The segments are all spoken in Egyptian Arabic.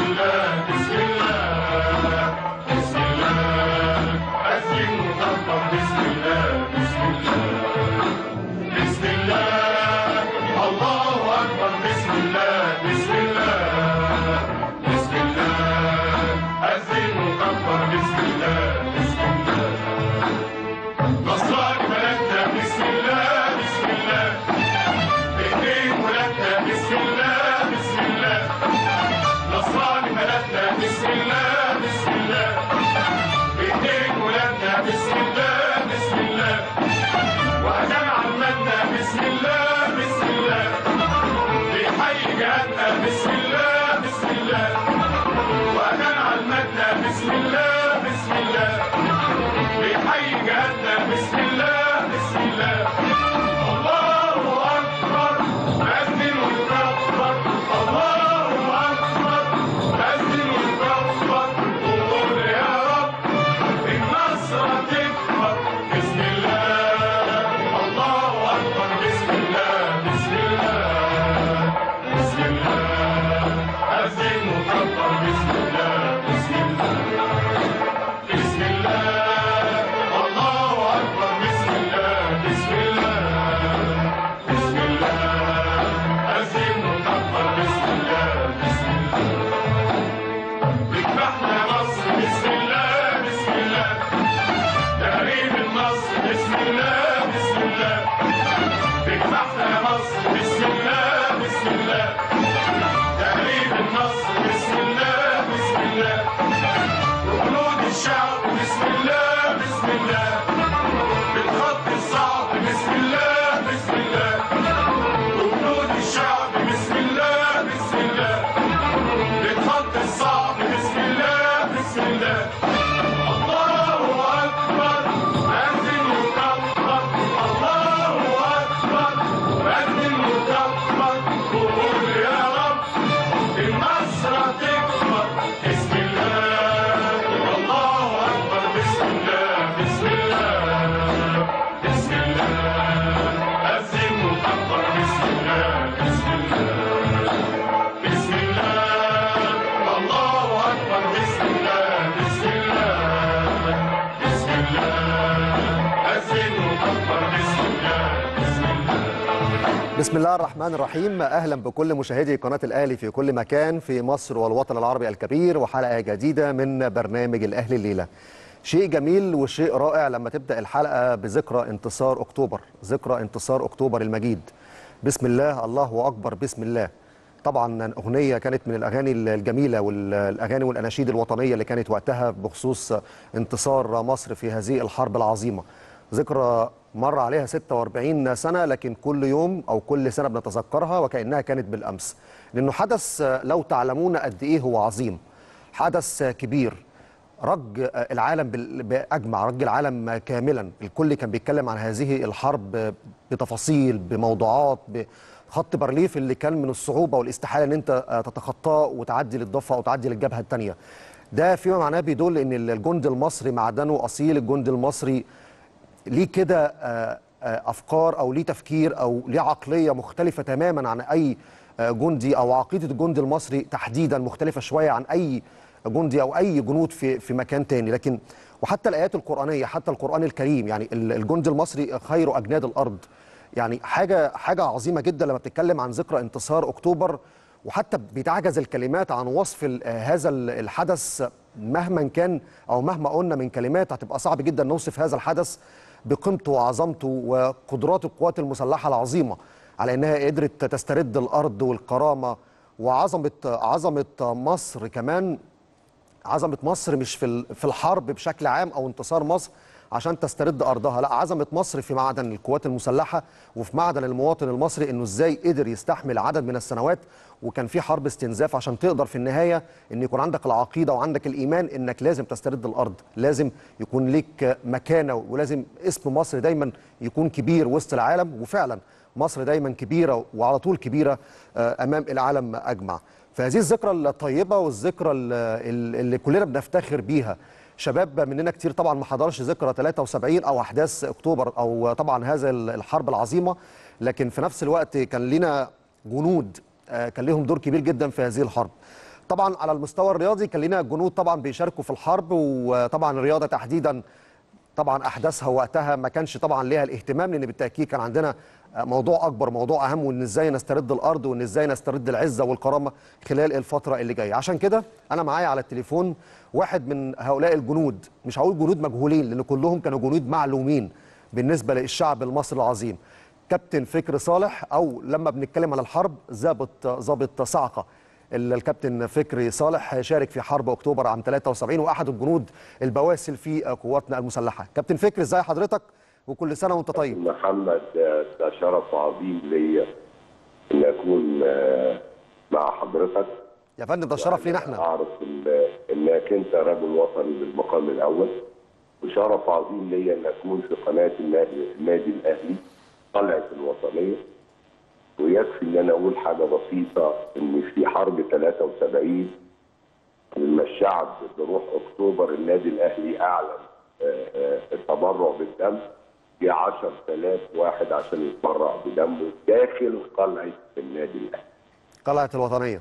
الله بسم الله بسم الله أذن وكبر بسم الله بسم الله بسم الله الله أكبر بسم الله بسم الله بسم الله أذن وكبر بسم الله بسم الله نصرك بلدنا بسم الله بسم الله بإيدين ولادنا بسم الله بسم الله نصراني بلدنا بسم الله بسم الله بإيدين ولادنا بسم الله بسم الله وأذان عمتنا بسم الله بسم الله بيحيي جهاتنا بسم الله بسم الله وأذان عمتنا بسم الله بسم الله بيحيي جهاتنا بسم الله بسم الله الله أكبر أذن ويكبر الله أكبر أذن ويكبر وقول يا رب النصر تكبر بسم الله الله أكبر بسم الله بسم الله بسم الله أذن وكبر بسم الله بسم الله بسم الله الله أكبر بسم الله بسم الله بسم الله أذن وكبر بسم الله بسم الله بذبحنا مصر بسم الله بسم الله تقريب النصر بسم الله بسم الله بذبحنا مصر بسم الله بسم الله تقريب النصر بسم الله بسم الله وجنود الشعب بسم الله بسم الله بالخط الصعب بسم الله بسم الله وجنود الشعب بسم الله بسم الله بالخط الصعب بسم الله بسم الله الله أكبر أذن وكبر الله أكبر أذن وكبر وقول يا رب النصر تكبر بسم الله الله أكبر بسم الله بسم الله بسم الله أذن وكبر بسم الله بسم الله بسم الله الله أكبر بسم الله بسم الله بسم الله أذن وكبر بسم الله بسم الله بسم الله الرحمن الرحيم اهلا بكل مشاهدي قناه الاهلي في كل مكان في مصر والوطن العربي الكبير وحلقه جديده من برنامج الاهلي الليله. شيء جميل وشيء رائع لما تبدا الحلقه بذكرى انتصار اكتوبر، ذكرى انتصار اكتوبر المجيد. بسم الله الله اكبر بسم الله. طبعا اغنيه كانت من الاغاني الجميله والاغاني والاناشيد الوطنيه اللي كانت وقتها بخصوص انتصار مصر في هذه الحرب العظيمه. ذكرى مر عليها 46 سنة لكن كل يوم أو كل سنة بنتذكرها وكأنها كانت بالأمس لأنه حدث لو تعلمون قد إيه هو عظيم حدث كبير رج العالم بال- بأجمع رج العالم كاملا الكل كان بيتكلم عن هذه الحرب بتفاصيل بموضوعات بخط بارليف اللي كان من الصعوبة والاستحالة أن أنت تتخطاه وتعدي للضفة أو تعدي للجبهة الثانية ده فيما معناه بيدل أن الجند المصري معدنه أصيل الجند المصري ليه كده آه، آه، افكار او ليه تفكير او ليه عقليه مختلفه تماما عن اي آه، جندي او عقيده الجندي المصري تحديدا مختلفه شويه عن اي جندي او اي جنود في في مكان تاني لكن وحتى الايات القرانيه حتى القران الكريم يعني ال- الجندي المصري خير اجناد الارض يعني حاجه حاجه عظيمه جدا لما بتتكلم عن ذكرى انتصار اكتوبر وحتى بتعجز الكلمات عن وصف ال- آه، هذا ال- الحدث مهما كان او مهما قلنا من كلمات هتبقى صعب جدا نوصف هذا الحدث بقيمته وعظمته وقدرات القوات المسلحه العظيمه على انها قدرت تسترد الارض والكرامه وعظمه عظمه مصر كمان عظمه مصر مش في ال- في الحرب بشكل عام او انتصار مصر عشان تسترد ارضها لا عظمه مصر في معدن القوات المسلحه وفي معدن المواطن المصري انه ازاي قدر يستحمل عدد من السنوات وكان في حرب استنزاف عشان تقدر في النهايه ان يكون عندك العقيده وعندك الايمان انك لازم تسترد الارض لازم يكون ليك مكانه ولازم اسم مصر دايما يكون كبير وسط العالم وفعلا مصر دايما كبيره وعلى طول كبيره آه، امام العالم اجمع فهذه الذكرى الطيبه والذكرى ال- ال- اللي كلنا بنفتخر بيها شباب مننا كتير طبعا ما حضرش ذكرى 73 او احداث اكتوبر او طبعا هذا ال- الحرب العظيمه لكن في نفس الوقت كان لنا جنود آه، كان لهم دور كبير جدا في هذه الحرب طبعا على المستوى الرياضي كان لنا جنود طبعا بيشاركوا في الحرب وطبعا الرياضه تحديدا طبعا احداثها وقتها ما كانش طبعا ليها الاهتمام لان بالتاكيد كان عندنا موضوع اكبر موضوع اهم وان ازاي نسترد الارض وان ازاي نسترد العزه والكرامه خلال الفتره اللي جايه عشان كده انا معايا على التليفون واحد من هؤلاء الجنود مش هقول جنود مجهولين لان كلهم كانوا جنود معلومين بالنسبه للشعب المصري العظيم كابتن فكري صالح او لما بنتكلم على الحرب ضابط ضابط صعقه ال- الكابتن فكري صالح شارك في حرب اكتوبر عام 73 واحد الجنود البواسل في قواتنا المسلحه كابتن فكري ازاي حضرتك وكل سنه وانت طيب محمد آه، ده شرف عظيم ليا ان اكون آه، مع حضرتك يا فندم ده الشرف لينا احنا اعرف ال- انك انت رجل وطني بالمقام الاول وشرف عظيم ليا ان اكون في قناه النادي, النادي الاهلي طلعت الوطنيه ويكفي ان انا اقول حاجه بسيطه ان في حرب 73 لما الشعب بروح اكتوبر النادي الاهلي اعلن آه، آه، التبرع بالدم في 10000 واحد عشان يتبرع بدمه داخل قلعه النادي الاهلي قلعه الوطنيه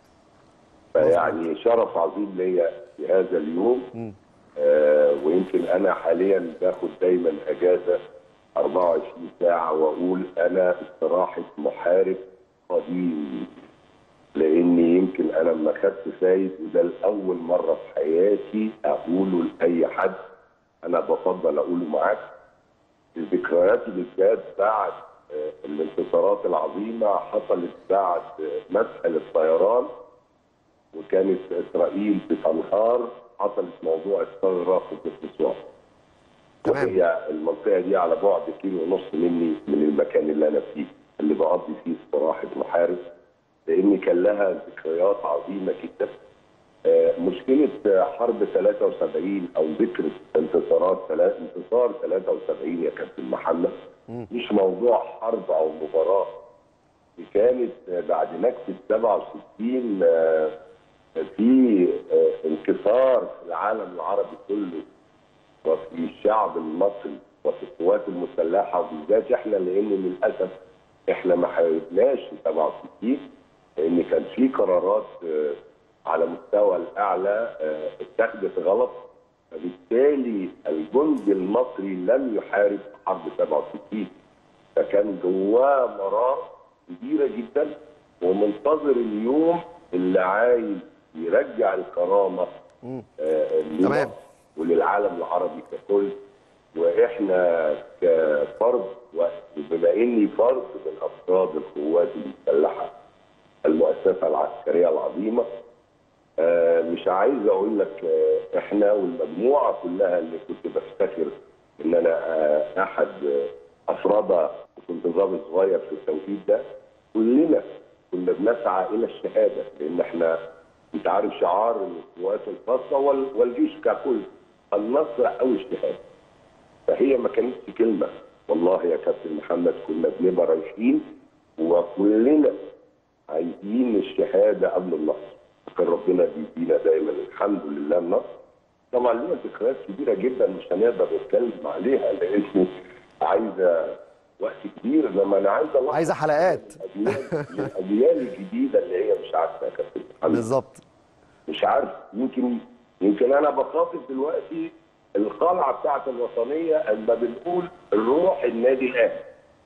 فيعني شرف عظيم ليا في هذا اليوم آه ويمكن انا حاليا باخد دايما اجازه 24 ساعه واقول انا استراحه محارب قديم لاني يمكن انا لما خدت فايد وده لاول مره في حياتي اقوله لاي حد انا بفضل اقوله معاك الذكريات اللي كانت بعد آه، الانتصارات العظيمه حصلت بعد آه، مسح للطيران وكانت اسرائيل بتنهار حصلت موضوع الثغره في الاسوان تمام. وهي المنطقه دي على بعد كيلو ونص مني من المكان اللي انا فيه اللي بقضي فيه استراحه محارب لان كان لها ذكريات عظيمه جدا آه، مشكله آه، حرب 73 او ذكر انتصارات ثلاث انتصار 73 يا كابتن محمد مش موضوع حرب او مباراه دي كانت آه، بعد نكسه 67 آه، في آه، انكسار في العالم العربي كله وفي الشعب المصري وفي القوات المسلحه وبالذات احنا لان للاسف احنا ما حاربناش في 67 لان كان في قرارات آه، على مستوى الاعلى آه، اتخذت غلط فبالتالي الجندي المصري لم يحارب في حرب 67 فكان جواه مرار كبيره جدا ومنتظر اليوم اللي عايز يرجع الكرامه آه، لمصر تمام. وللعالم العربي ككل واحنا كفرد وبما اني فرد من افراد القوات المسلحه المؤسسه العسكريه العظيمه آه، مش عايز اقول لك آه، احنا والمجموعه كلها اللي كنت بفتخر ان انا آه، احد آه، افرادها كنت ضابط صغير في التوقيت ده كلنا كنا بنسعى الى الشهاده لان احنا انت عارف شعار القوات الخاصه وال- والجيش ككل النصر او الشهاده فهي ما كانتش كلمه والله يا كابتن محمد كنا بنبقى رايحين وكلنا عايزين الشهاده قبل النصر كان ربنا بيدينا دايما الحمد لله النصر طبعا ليها ذكريات كبيره جدا مش هنقدر نتكلم عليها لان عايزه وقت كبير انما انا عايز ألخص عايزة حلقات. الأجيال- الاجيال الجديده اللي هي مش عارفه يا كابتن محمد بالظبط مش عارف يمكن يمكن انا بخاطب دلوقتي القلعه بتاعت الوطنيه اما بنقول الروح النادي الاهلي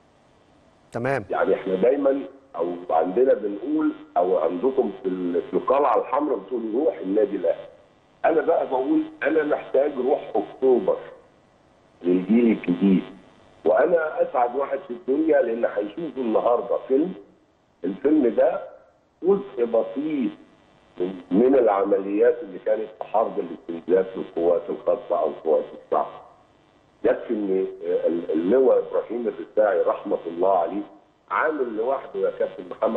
تمام يعني احنا دايما او عندنا بنقول او عندكم في ال- في القلعه الحمراء بتقول روح النادي الاهلي انا بقى بقول انا محتاج روح اكتوبر للجيل الجديد وانا اسعد واحد في الدنيا لان هيشوفوا النهارده فيلم الفيلم ده جزء بسيط من- من العمليات اللي كانت في حرب الاستنزاف للقوات الخاصه او القوات الصعبه يكفي ان ال- اللواء ابراهيم الرفاعي رحمه الله عليه عامل لوحده يا كابتن محمد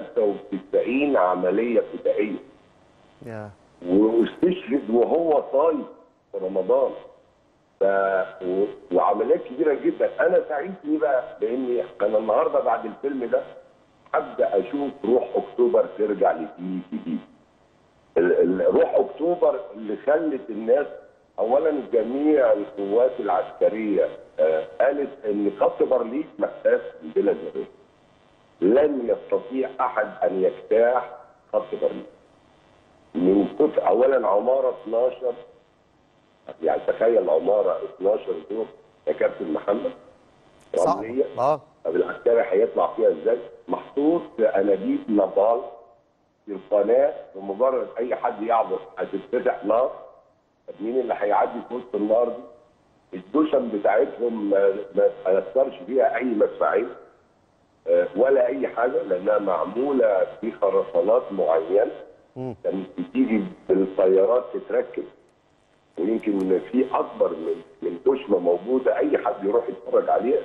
95 عمليه فدائيه يا واستشهد وهو صايم في رمضان ف... و... وعمليات كبيره جدا انا سعيد ليه بقى؟ لاني انا النهارده بعد الفيلم ده هبدا اشوف روح اكتوبر ترجع لجيل جديد. ال... ال... روح اكتوبر اللي خلت الناس اولا جميع القوات العسكريه آه قالت ان خط بارليف محتاج بلا ذريه. لن يستطيع احد ان يجتاح خط بارليف. كنت اولا عماره 12 يعني تخيل عماره 12 دور يا كابتن محمد صعب رمليه اه طب العسكري هيطلع فيها ازاي؟ محطوط في انابيب نضال في القناه بمجرد اي حد يعبر هتتفتح نار طب مين اللي هيعدي في وسط النار دي؟ الدشم بتاعتهم ما ما تاثرش فيها اي مدفعيه آه، ولا اي حاجه لانها معموله في خرسانات معينه كانت بتيجي بالطيارات تتركب ويمكن في اكبر من من دشمه موجوده اي حد يروح يتفرج عليها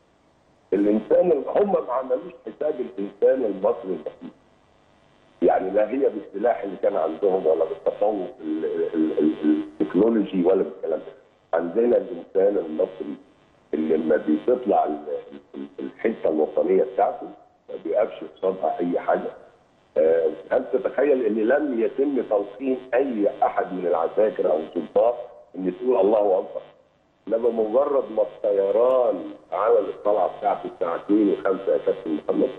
الانسان هم ما عملوش حساب الانسان المصري البسيط يعني لا هي بالسلاح اللي كان عندهم ولا بالتفوق ال- ال- ال- التكنولوجي ولا بالكلام ده عندنا الانسان المصري اللي لما بتطلع ال- ال- الحته الوطنيه بتاعته ما بيقفش قصادها اي حاجه آه، هل تتخيل ان لم يتم تلقين اي احد من العساكر او السلطات ان تقول الله اكبر انما مجرد ما الطيران عمل الطلعه بتاعته الساعه 2 و5 يا كابتن محمد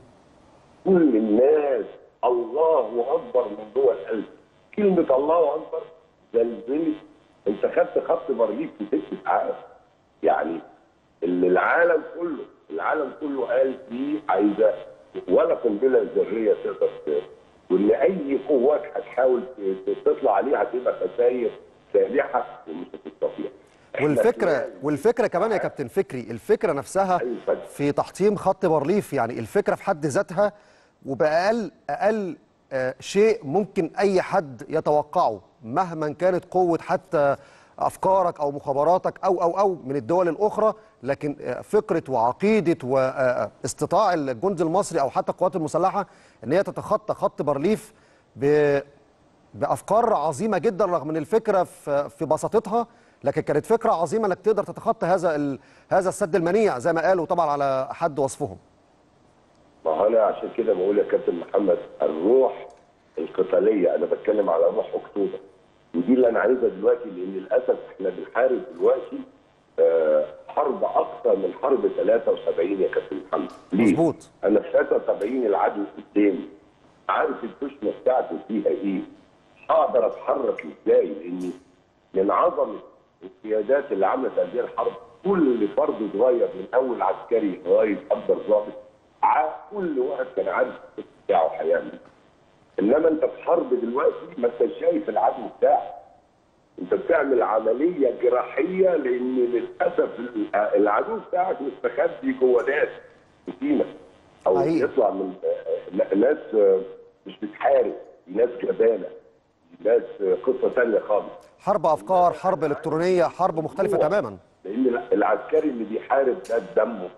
كل الناس الله اكبر من جوه القلب كلمه الله اكبر زلزلت انت خدت خط برليف في ست ساعات يعني اللي العالم كله العالم كله قال دي عايزه ولا قنبله ذريه تقدر ت- وان اي قوات هتحاول ت- ت- تطلع عليها هتبقى خسائر سابحه ومش هتستطيع إحنا والفكره خلال- والفكره كمان يا كابتن فكري الفكره نفسها أيوة فندم. في تحطيم خط بارليف يعني الفكره في حد ذاتها وباقل اقل آه، شيء ممكن اي حد يتوقعه مهما كانت قوه حتى افكارك او مخابراتك او او او من الدول الاخرى لكن آه، فكره وعقيده واستطاع الجند المصري او حتى القوات المسلحه ان هي تتخطى خط بارليف ب بافكار عظيمه جدا رغم ان الفكره في في بساطتها لكن كانت فكره عظيمه انك تقدر تتخطى هذا ال... هذا السد المنيع زي ما قالوا طبعا على حد وصفهم ما هو انا عشان كده بقول يا كابتن محمد الروح القتاليه انا بتكلم على روح اكتوبر ودي اللي انا عايزها دلوقتي لان للاسف احنا بنحارب دلوقتي آه، حرب اكثر من حرب 73 يا كابتن محمد ليه؟ مظبوط. انا في 73 العدو قدامي عارف الدشمه بتاعته فيها ايه؟ اقدر اتحرك ازاي لاني من عظمه القيادات اللي عملت هذه الحرب كل فرد اتغير من اول عسكري لغايه اكبر ضابط ع- كل واحد كان عارف الخط بتاعه هيعمل إيه. انما انت في حرب دلوقتي ما انت شايف العدو بتاعك انت بتعمل عمليه جراحيه لان للاسف ال- العدو بتاعك مستخبي جوه ناس كتيمه او حقيقي. يطلع من آه، ناس آه، مش بتحارب ناس جبانه ناس آه، قصه ثانيه خالص حرب افكار حرب الكترونيه حرب مختلفه هو- تماما لان العسكري اللي بيحارب ده بدمه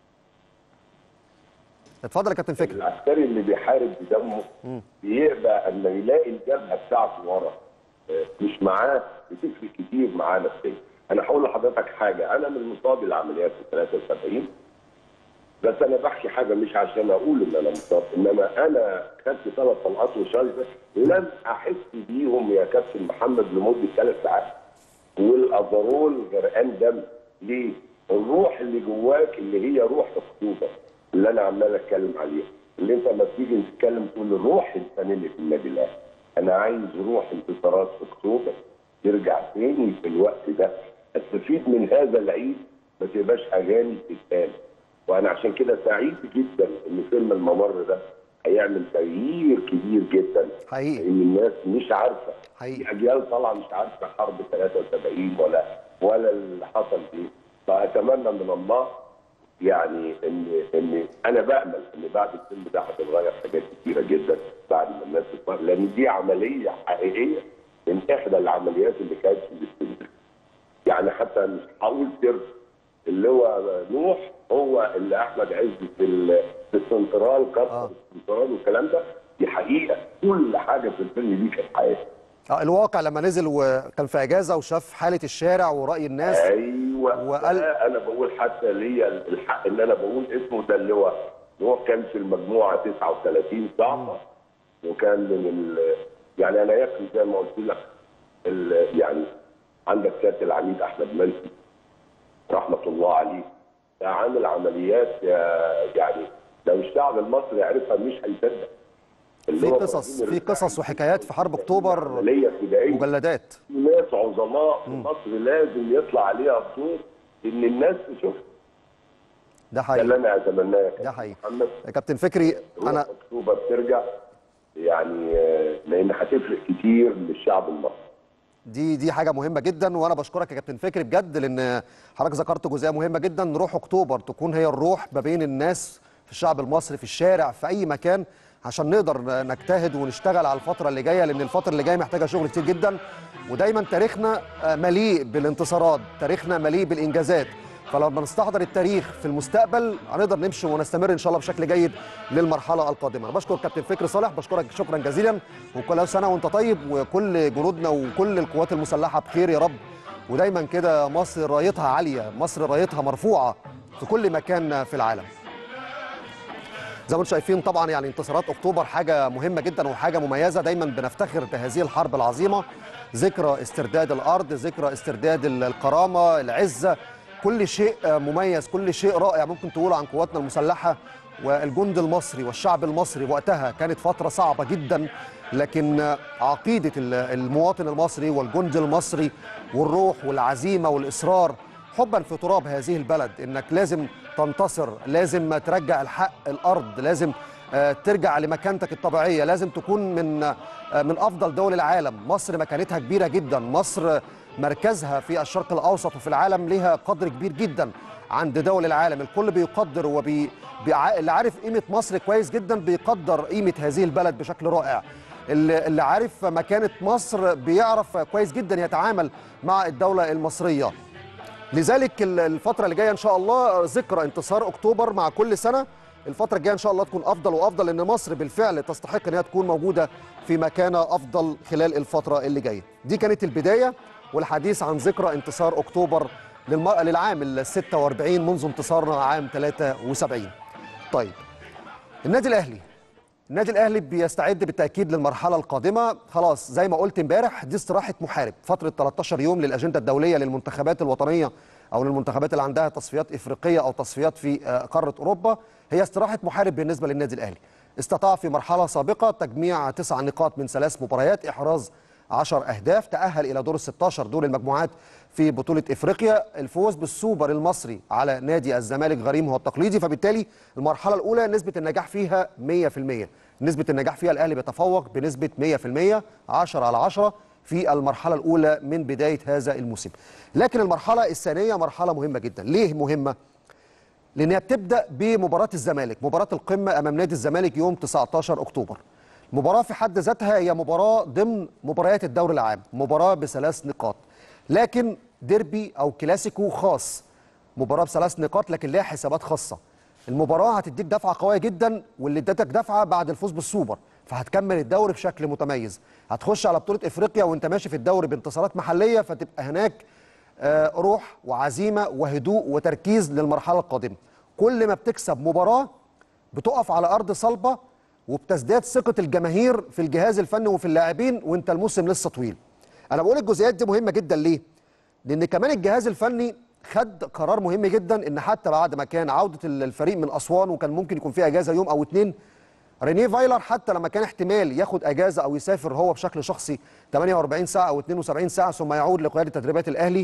اتفضل يا كابتن فكري العسكري اللي بيحارب بدمه بيبقى اما يلاقي الجبهه بتاعته ورا آه، مش معاه بتفرق كتير معاه نفسيا انا هقول لحضرتك حاجه انا من مصابي العمليات في 73 بس انا بحكي حاجه مش عشان اقول ان انا مصاب انما انا خدت ثلاث طلقات وشايفه لم احس بيهم يا كابتن محمد لمده ثلاث ساعات والافرول غرقان دم ليه؟ الروح اللي جواك اللي هي روح اكتوبر اللي انا عمال اتكلم عليها اللي انت لما تيجي تتكلم تقول الروح الفانيلي في النادي الاهلي انا عايز روح انتصارات في اكتوبر ترجع تاني في الوقت ده استفيد من هذا العيد ما تبقاش اغاني بتتقال وانا عشان كده سعيد جدا ان فيلم الممر ده هيعمل تغيير كبير جدا حقيقي. ان الناس مش عارفه حقيقي. في اجيال طالعه مش عارفه حرب 73 ولا ولا اللي حصل فيه فاتمنى من الله يعني ان ان انا بامل ان بعد الفيلم ده هتتغير حاجات كتيره جدا بعد ما الناس تتفرج لان دي عمليه حقيقيه من احدى العمليات اللي كانت في الفيلم يعني حتى مش هقول سر اللي هو نوح هو اللي احمد عز في ال- في السنترال كسر آه. السنترال والكلام ده دي حقيقه كل حاجه في الفيلم دي كانت حقيقه آه، الواقع لما نزل وكان في اجازه وشاف حاله الشارع وراي الناس ايوه وقال- ده انا بقول حتى ليا الحق ان انا بقول اسمه ده اللي هو هو كان في المجموعه 39 ضعفه وكان من ال يعني انا يكفي زي ما قلت لك ال- يعني عندك سياده العميد احمد منسي رحمه الله عليه ده عامل عمليات يا- يعني لو الشعب المصري عرفها مش هيصدق اللي في هو قصص إبراهيم في الرفاعي. قصص وحكايات في حرب اكتوبر عمليه فدائيه مجلدات في ناس عظماء في مصر لازم يطلع عليها الصوت ان الناس تشوف ده ده اللي حقيقي انا اتمناه يا كابتن ده حقيقي محمد يا كابتن فكري روح انا اكتوبر ترجع يعني آه، لان هتفرق كتير للشعب المصري دي دي حاجه مهمه جدا وانا بشكرك يا كابتن فكري بجد لان حضرتك ذكرت جزئيه مهمه جدا روح اكتوبر تكون هي الروح ما بين الناس في الشعب المصري في الشارع في اي مكان عشان نقدر نجتهد ونشتغل على الفتره اللي جايه لان الفتره اللي جايه محتاجه شغل كتير جدا ودايما تاريخنا آه، مليء بالانتصارات تاريخنا مليء بالانجازات فلما نستحضر التاريخ في المستقبل هنقدر نمشي ونستمر ان شاء الله بشكل جيد للمرحله القادمه انا بشكر كابتن فكري صالح بشكرك شكرا جزيلا وكل سنه وانت طيب وكل جنودنا وكل القوات المسلحه بخير يا رب ودايما كده مصر رايتها عاليه مصر رايتها مرفوعه في كل مكان في العالم زي ما انتم شايفين طبعا يعني انتصارات اكتوبر حاجه مهمه جدا وحاجه مميزه دايما بنفتخر بهذه الحرب العظيمه ذكرى استرداد الارض ذكرى استرداد ال- الكرامه العزه كل شيء آه، مميز كل شيء رائع ممكن تقوله عن قواتنا المسلحه والجند المصري والشعب المصري وقتها كانت فتره صعبه جدا لكن آه، عقيده ال- المواطن المصري والجند المصري والروح والعزيمه والاصرار حبا في تراب هذه البلد انك لازم تنتصر لازم ترجع الحق الارض لازم آه، ترجع لمكانتك الطبيعيه لازم تكون من آه، من افضل دول العالم مصر مكانتها كبيره جدا مصر مركزها في الشرق الاوسط وفي العالم لها قدر كبير جدا عند دول العالم الكل بيقدر وبي بيع- اللي عارف قيمه مصر كويس جدا بيقدر قيمه هذه البلد بشكل رائع اللي اللي عارف مكانه مصر بيعرف كويس جدا يتعامل مع الدوله المصريه لذلك ال- الفترة اللي جاية إن شاء الله ذكرى انتصار أكتوبر مع كل سنة الفترة الجاية إن شاء الله تكون أفضل وأفضل لأن مصر بالفعل تستحق أنها تكون موجودة في مكانة أفضل خلال الفترة اللي جاية دي كانت البداية والحديث عن ذكرى انتصار أكتوبر للم... للعام ال 46 منذ انتصارنا عام 73 طيب النادي الأهلي النادي الاهلي بيستعد بالتاكيد للمرحله القادمه خلاص زي ما قلت امبارح دي استراحه محارب فتره 13 يوم للاجنده الدوليه للمنتخبات الوطنيه او للمنتخبات اللي عندها تصفيات افريقيه او تصفيات في آه، قاره اوروبا هي استراحه محارب بالنسبه للنادي الاهلي استطاع في مرحله سابقه تجميع تسع نقاط من ثلاث مباريات احراز 10 اهداف تاهل الى دور ال 16 دور المجموعات في بطوله افريقيا الفوز بالسوبر المصري على نادي الزمالك غريمه التقليدي فبالتالي المرحله الاولى نسبه النجاح فيها 100% نسبه النجاح فيها الاهلي بيتفوق بنسبه 100% 10 على 10 في المرحله الاولى من بدايه هذا الموسم لكن المرحله الثانيه مرحله مهمه جدا ليه مهمه لانها بتبدا بمباراه الزمالك مباراه القمه امام نادي الزمالك يوم 19 اكتوبر المباراه في حد ذاتها هي مباراه ضمن مباريات الدوري العام مباراه بثلاث نقاط لكن ديربي او كلاسيكو خاص مباراه بثلاث نقاط لكن ليها حسابات خاصه المباراه هتديك دفعه قويه جدا واللي ادتك دفعه بعد الفوز بالسوبر فهتكمل الدوري بشكل متميز هتخش على بطوله افريقيا وانت ماشي في الدوري بانتصارات محليه فتبقى هناك آه، روح وعزيمه وهدوء وتركيز للمرحله القادمه كل ما بتكسب مباراه بتقف على ارض صلبه وبتزداد ثقه الجماهير في الجهاز الفني وفي اللاعبين وانت الموسم لسه طويل انا بقول الجزئيات دي مهمه جدا ليه لان كمان الجهاز الفني خد قرار مهم جدا ان حتى بعد ما كان عوده الفريق من اسوان وكان ممكن يكون فيه اجازه يوم او اتنين رينيه فايلر حتى لما كان احتمال ياخد اجازه او يسافر هو بشكل شخصي 48 ساعه او 72 ساعه ثم يعود لقياده تدريبات الاهلي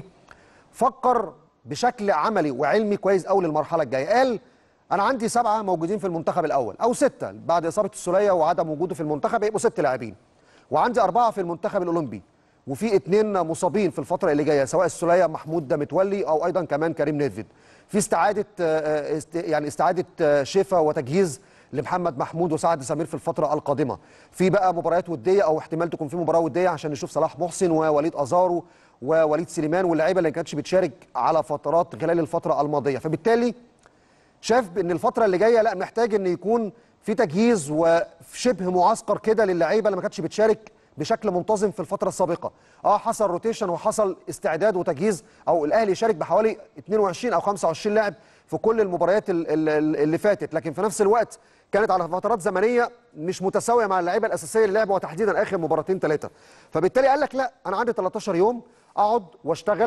فكر بشكل عملي وعلمي كويس قوي للمرحله الجايه قال انا عندي سبعه موجودين في المنتخب الاول او سته بعد اصابه السوليه وعدم وجوده في المنتخب يبقوا ست لاعبين وعندي اربعه في المنتخب الاولمبي وفي اثنين مصابين في الفتره اللي جايه سواء السوليه محمود ده متولي او ايضا كمان كريم نيدفيد في استعاده آه، است- يعني استعاده آه، شفا وتجهيز لمحمد محمود وسعد سمير في الفتره القادمه في بقى مباريات وديه او احتمال تكون في مباراه وديه عشان نشوف صلاح محسن ووليد ازارو ووليد سليمان واللعيبه اللي ما كانتش بتشارك على فترات خلال الفتره الماضيه فبالتالي شاف ان الفتره اللي جايه لا محتاج ان يكون في تجهيز وشبه معسكر كده للعيبه اللي ما كانتش بتشارك بشكل منتظم في الفتره السابقه اه حصل روتيشن وحصل استعداد وتجهيز او الاهلي شارك بحوالي 22 او 25 لاعب في كل المباريات ال- ال- اللي فاتت لكن في نفس الوقت كانت على فترات زمنيه مش متساويه مع اللعيبه الاساسيه اللي لعبوا وتحديدا اخر مباراتين ثلاثه فبالتالي قال لك لا انا عندي 13 يوم اقعد واشتغل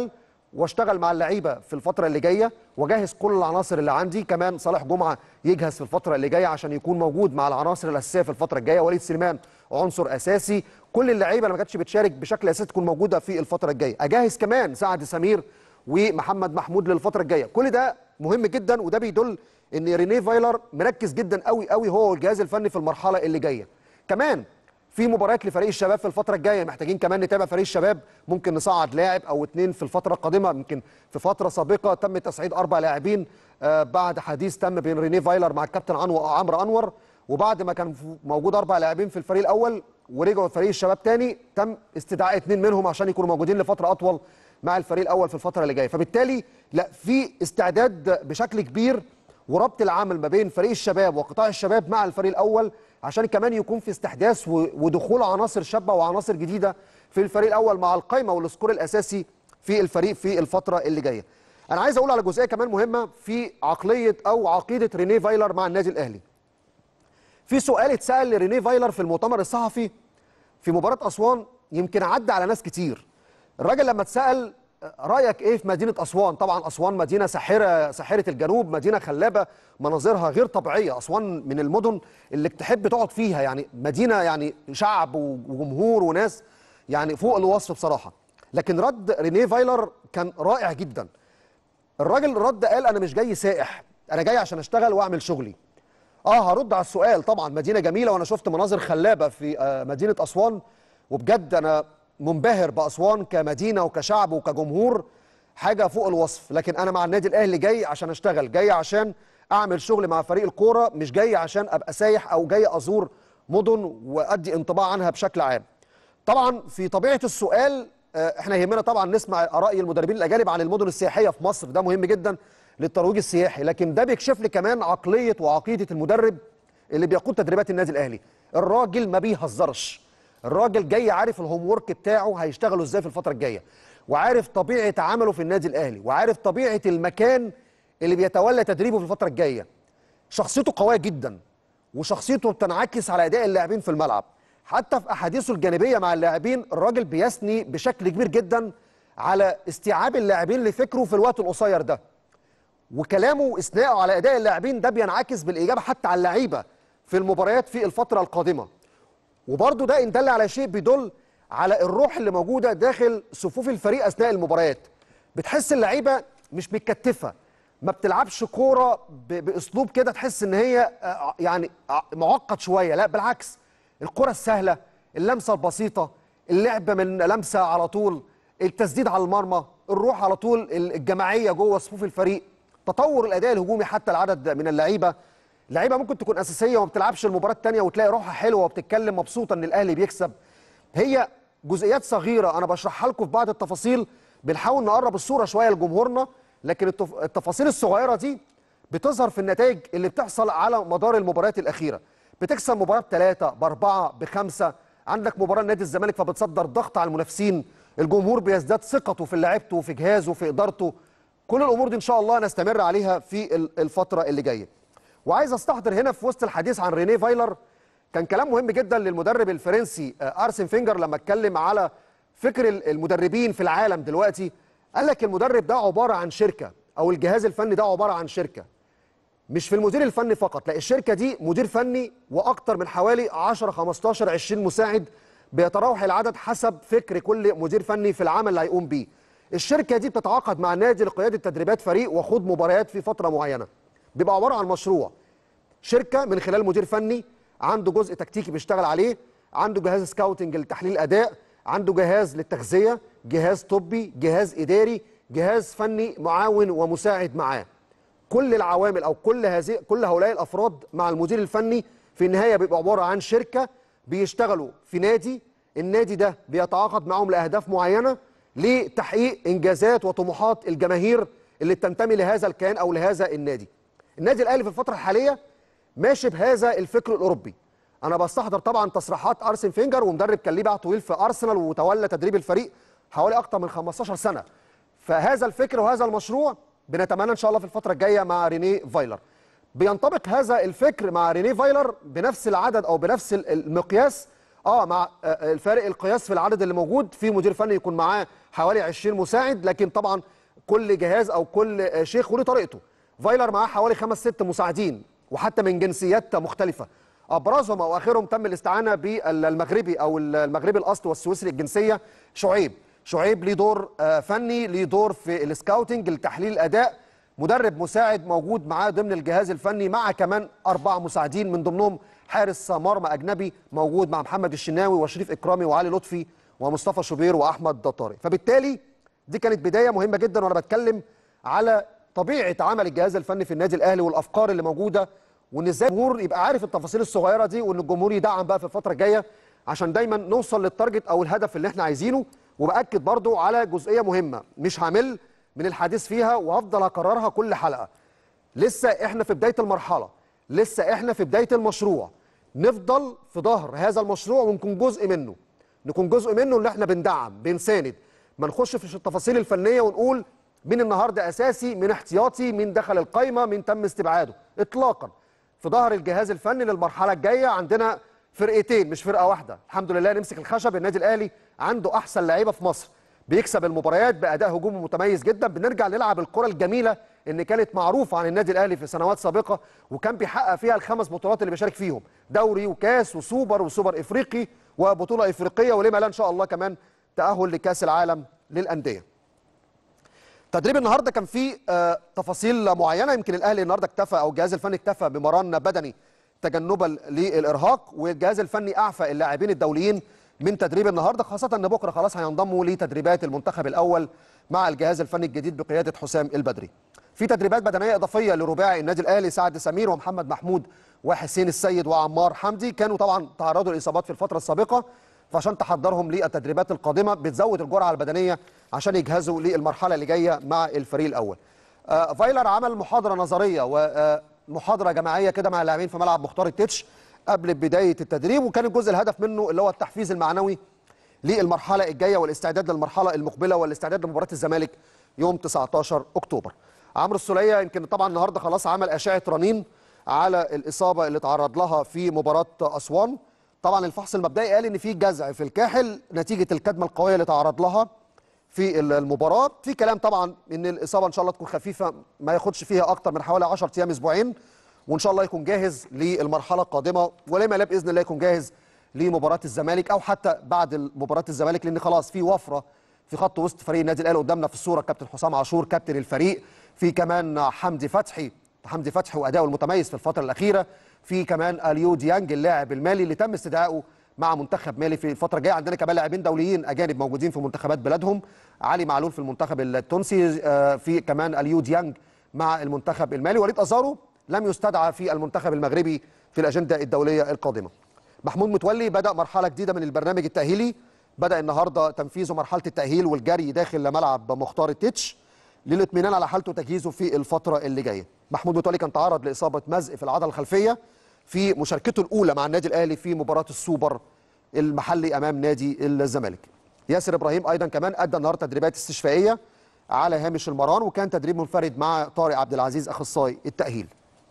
واشتغل مع اللعيبه في الفتره اللي جايه واجهز كل العناصر اللي عندي كمان صالح جمعه يجهز في الفتره اللي جايه عشان يكون موجود مع العناصر الاساسيه في الفتره الجايه وليد سليمان عنصر اساسي كل اللعيبه اللي ما كانتش بتشارك بشكل اساسي تكون موجوده في الفتره الجايه اجهز كمان سعد سمير ومحمد محمود للفتره الجايه كل ده مهم جدا وده بيدل ان رينيه فايلر مركز جدا قوي قوي هو والجهاز الفني في المرحله اللي جايه كمان في مباريات لفريق الشباب في الفترة الجاية محتاجين كمان نتابع فريق الشباب ممكن نصعد لاعب أو اتنين في الفترة القادمة يمكن في فترة سابقة تم تصعيد أربع لاعبين آه بعد حديث تم بين رينيه فايلر مع الكابتن عنو عمرو أنور وبعد ما كان موجود أربع لاعبين في الفريق الأول ورجعوا فريق الشباب تاني تم استدعاء اتنين منهم عشان يكونوا موجودين لفترة أطول مع الفريق الأول في الفترة اللي جاية فبالتالي لا في استعداد بشكل كبير وربط العمل ما بين فريق الشباب وقطاع الشباب مع الفريق الاول عشان كمان يكون في استحداث و- ودخول عناصر شابه وعناصر جديده في الفريق الاول مع القائمه والسكور الاساسي في الفريق في الفتره اللي جايه. انا عايز اقول على جزئيه كمان مهمه في عقليه او عقيده رينيه فايلر مع النادي الاهلي. في سؤال اتسال لرينيه فايلر في المؤتمر الصحفي في مباراه اسوان يمكن عدى على ناس كتير. الراجل لما اتسال رايك ايه في مدينه اسوان؟ طبعا اسوان مدينه ساحره ساحره الجنوب، مدينه خلابه مناظرها غير طبيعيه، اسوان من المدن اللي تحب تقعد فيها يعني مدينه يعني شعب وجمهور وناس يعني فوق الوصف بصراحه. لكن رد رينيه فايلر كان رائع جدا. الراجل رد قال انا مش جاي سائح، انا جاي عشان اشتغل واعمل شغلي. اه هرد على السؤال طبعا مدينه جميله وانا شفت مناظر خلابه في آه، مدينه اسوان وبجد انا منبهر باسوان كمدينه وكشعب وكجمهور حاجه فوق الوصف لكن انا مع النادي الاهلي جاي عشان اشتغل جاي عشان اعمل شغل مع فريق الكوره مش جاي عشان ابقى سايح او جاي ازور مدن وادي انطباع عنها بشكل عام طبعا في طبيعه السؤال آه، احنا يهمنا طبعا نسمع اراء المدربين الاجانب عن المدن السياحيه في مصر ده مهم جدا للترويج السياحي لكن ده بيكشف لي كمان عقليه وعقيده المدرب اللي بيقود تدريبات النادي الاهلي الراجل ما بيهزرش الراجل جاي عارف الهوم ورك بتاعه هيشتغلوا ازاي في الفتره الجايه وعارف طبيعه عمله في النادي الاهلي وعارف طبيعه المكان اللي بيتولى تدريبه في الفتره الجايه شخصيته قويه جدا وشخصيته بتنعكس على اداء اللاعبين في الملعب حتى في احاديثه الجانبيه مع اللاعبين الراجل بيثني بشكل كبير جدا على استيعاب اللاعبين لفكره في الوقت القصير ده وكلامه واثنائه على اداء اللاعبين ده بينعكس بالاجابه حتى على اللعيبه في المباريات في الفتره القادمه وبرضه ده ان دل على شيء بيدل على الروح اللي موجوده داخل صفوف الفريق اثناء المباريات بتحس اللعيبه مش متكتفه ما بتلعبش كوره ب- باسلوب كده تحس ان هي آه، يعني آه، معقد شويه لا بالعكس الكره السهله اللمسه البسيطه اللعب من لمسه على طول التسديد على المرمى الروح على طول الجماعيه جوه صفوف الفريق تطور الاداء الهجومي حتى العدد من اللعيبه لعيبه ممكن تكون اساسيه وما بتلعبش المباراه الثانيه وتلاقي روحها حلوه وبتتكلم مبسوطه ان الاهلي بيكسب هي جزئيات صغيره انا بشرحها لكم في بعض التفاصيل بنحاول نقرب الصوره شويه لجمهورنا لكن التف- التفاصيل الصغيره دي بتظهر في النتائج اللي بتحصل على مدار المباريات الاخيره بتكسب مباراه بثلاثه باربعه بخمسه عندك مباراه نادي الزمالك فبتصدر ضغط على المنافسين الجمهور بيزداد ثقته في لعيبته وفي جهازه وفي ادارته كل الامور دي ان شاء الله نستمر عليها في ال- الفتره اللي جايه وعايز استحضر هنا في وسط الحديث عن رينيه فايلر كان كلام مهم جدا للمدرب الفرنسي آه، ارسن فينجر لما اتكلم على فكر ال- المدربين في العالم دلوقتي قال لك المدرب ده عباره عن شركه او الجهاز الفني ده عباره عن شركه مش في المدير الفني فقط لا الشركه دي مدير فني واكتر من حوالي 10 15 20 مساعد بيتراوح العدد حسب فكر كل مدير فني في العمل اللي هيقوم بيه الشركه دي بتتعاقد مع النادي لقياده تدريبات فريق وخوض مباريات في فتره معينه بيبقى عباره عن مشروع شركه من خلال مدير فني عنده جزء تكتيكي بيشتغل عليه عنده جهاز سكاوتنج لتحليل الاداء عنده جهاز للتغذيه جهاز طبي جهاز اداري جهاز فني معاون ومساعد معاه كل العوامل او كل هذه كل هؤلاء الافراد مع المدير الفني في النهايه بيبقى عباره عن شركه بيشتغلوا في نادي النادي ده بيتعاقد معاهم لاهداف معينه لتحقيق انجازات وطموحات الجماهير اللي بتنتمي لهذا الكيان او لهذا النادي. النادي الاهلي في الفتره الحاليه ماشي بهذا الفكر الاوروبي. انا بستحضر طبعا تصريحات ارسن فينجر ومدرب كان ليه باع طويل في ارسنال وتولى تدريب الفريق حوالي اكثر من 15 سنه. فهذا الفكر وهذا المشروع بنتمنى ان شاء الله في الفتره الجايه مع رينيه فايلر. بينطبق هذا الفكر مع رينيه فايلر بنفس العدد او بنفس ال- المقياس اه مع آه، الفارق القياس في العدد اللي موجود في مدير فني يكون معاه حوالي 20 مساعد لكن طبعا كل جهاز او كل آه، شيخ وليه طريقته فايلر معاه حوالي خمس ست مساعدين وحتى من جنسيات مختلفه ابرزهم او اخرهم تم الاستعانه بالمغربي او المغربي الاصل والسويسري الجنسيه شعيب شعيب ليه دور آه، فني ليه دور في السكاوتنج لتحليل الاداء مدرب مساعد موجود معاه ضمن الجهاز الفني مع كمان اربع مساعدين من ضمنهم حارس مرمى اجنبي موجود مع محمد الشناوي وشريف اكرامي وعلي لطفي ومصطفى شوبير واحمد طارق فبالتالي دي كانت بدايه مهمه جدا وانا بتكلم على طبيعه عمل الجهاز الفني في النادي الاهلي والافكار اللي موجوده وان ازاي الجمهور يبقى عارف التفاصيل الصغيره دي وان الجمهور يدعم بقى في الفتره الجايه عشان دايما نوصل للتارجت او الهدف اللي احنا عايزينه وباكد برضو على جزئيه مهمه مش هعمل من الحديث فيها وهفضل اكررها كل حلقه لسه احنا في بدايه المرحله لسه احنا في بدايه المشروع نفضل في ظهر هذا المشروع ونكون جزء منه نكون جزء منه اللي احنا بندعم بنساند ما نخش في التفاصيل الفنيه ونقول مين النهارده اساسي مين احتياطي مين دخل القايمه مين تم استبعاده اطلاقا في ظهر الجهاز الفني للمرحله الجايه عندنا فرقتين مش فرقه واحده الحمد لله نمسك الخشب النادي الاهلي عنده احسن لعيبه في مصر بيكسب المباريات باداء هجومي متميز جدا بنرجع نلعب الكره الجميله اللي كانت معروفه عن النادي الاهلي في سنوات سابقه وكان بيحقق فيها الخمس بطولات اللي بيشارك فيهم دوري وكاس وسوبر وسوبر افريقي وبطوله افريقيه ولما لا ان شاء الله كمان تاهل لكاس العالم للانديه تدريب النهارده كان فيه آه، تفاصيل معينه يمكن الاهلي النهارده اكتفى او الجهاز الفني اكتفى بمران بدني تجنبا للارهاق والجهاز الفني اعفى اللاعبين الدوليين من تدريب النهارده خاصه ان بكره خلاص هينضموا لتدريبات المنتخب الاول مع الجهاز الفني الجديد بقياده حسام البدري. في تدريبات بدنيه اضافيه لرباعي النادي الاهلي سعد سمير ومحمد محمود وحسين السيد وعمار حمدي كانوا طبعا تعرضوا لاصابات في الفتره السابقه فعشان تحضرهم للتدريبات القادمه بتزود الجرعه البدنيه عشان يجهزوا للمرحله اللي جايه مع الفريق الاول. آه، فايلر عمل محاضره نظريه ومحاضره جماعيه كده مع اللاعبين في ملعب مختار التتش قبل بدايه التدريب وكان الجزء الهدف منه اللي هو التحفيز المعنوي للمرحله الجايه والاستعداد للمرحله المقبله والاستعداد لمباراه الزمالك يوم 19 اكتوبر. عمرو السوليه يمكن طبعا النهارده خلاص عمل اشعه رنين على الاصابه اللي تعرض لها في مباراه اسوان. طبعا الفحص المبدئي قال ان في جزع في الكاحل نتيجه الكدمه القويه اللي تعرض لها في المباراه في كلام طبعا ان الاصابه ان شاء الله تكون خفيفه ما ياخدش فيها اكتر من حوالي 10 ايام اسبوعين وان شاء الله يكون جاهز للمرحله القادمه ولما لا باذن الله يكون جاهز لمباراه الزمالك او حتى بعد مباراه الزمالك لان خلاص في وفره في خط وسط فريق النادي الاهلي قدامنا في الصوره كابتن حسام عاشور كابتن الفريق في كمان حمدي فتحي حمدي فتحي واداؤه المتميز في الفتره الاخيره في كمان اليو ديانج اللاعب المالي اللي تم استدعائه مع منتخب مالي في الفتره الجايه عندنا كمان لاعبين دوليين اجانب موجودين في منتخبات بلادهم علي معلول في المنتخب التونسي آه، في كمان اليو ديانج مع المنتخب المالي وليد ازارو لم يستدعى في المنتخب المغربي في الاجنده الدوليه القادمه محمود متولي بدا مرحله جديده من البرنامج التاهيلي بدا النهارده تنفيذه مرحله التاهيل والجري داخل ملعب مختار التتش للاطمئنان على حالته وتجهيزه في الفتره اللي جايه محمود متولي كان تعرض لاصابه مزق في العضله الخلفيه في مشاركته الاولى مع النادي الاهلي في مباراه السوبر المحلي امام نادي الزمالك ياسر ابراهيم ايضا كمان ادى النهارده تدريبات استشفائيه على هامش المران وكان تدريب منفرد مع طارق عبد العزيز اخصائي التاهيل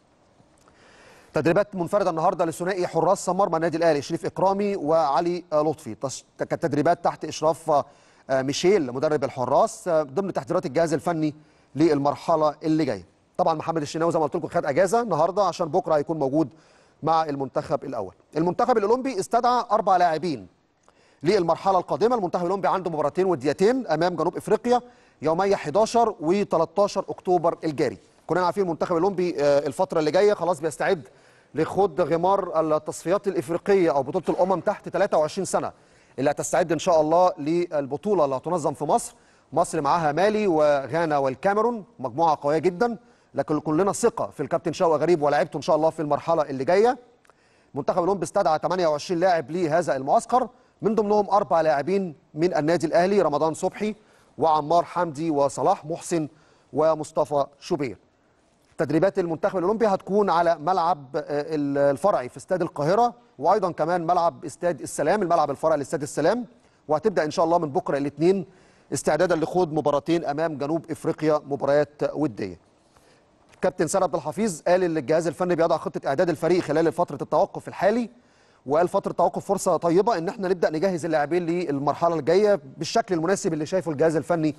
تدريبات منفرده النهارده لثنائي حراس مرمى النادي الاهلي شريف اكرامي وعلي لطفي تش- كانت تدريبات تحت اشراف آه، ميشيل مدرب الحراس آه، ضمن تحضيرات الجهاز الفني للمرحله اللي جايه طبعا محمد الشناوي زي ما قلت لكم خد اجازه النهارده عشان بكره هيكون موجود مع المنتخب الاول المنتخب الاولمبي استدعى اربع لاعبين للمرحله القادمه المنتخب الاولمبي عنده مباراتين وديتين امام جنوب افريقيا يومي 11 و13 اكتوبر الجاري كنا عارفين المنتخب الاولمبي آه، الفتره اللي جايه خلاص بيستعد لخوض غمار التصفيات الافريقيه او بطوله الامم تحت 23 سنه اللي هتستعد ان شاء الله للبطوله اللي هتنظم في مصر مصر معاها مالي وغانا والكاميرون مجموعه قويه جدا لكن كلنا ثقه في الكابتن شوقي غريب ولاعيبته ان شاء الله في المرحله اللي جايه منتخب الاولمبي استدعى 28 لاعب لهذا المعسكر من ضمنهم اربع لاعبين من النادي الاهلي رمضان صبحي وعمار حمدي وصلاح محسن ومصطفى شوبير تدريبات المنتخب الاولمبي هتكون على ملعب آه، الفرعي في استاد القاهره وايضا كمان ملعب استاد السلام الملعب الفرعي لاستاد السلام وهتبدا ان شاء الله من بكره الاثنين استعدادا لخوض مباراتين امام جنوب افريقيا مباريات وديه كابتن سيد عبد الحفيظ قال ان الجهاز الفني بيضع خطه اعداد الفريق خلال فتره التوقف الحالي وقال فتره توقف فرصه طيبه ان احنا نبدا نجهز اللاعبين للمرحله الجايه بالشكل المناسب اللي شايفه الجهاز الفني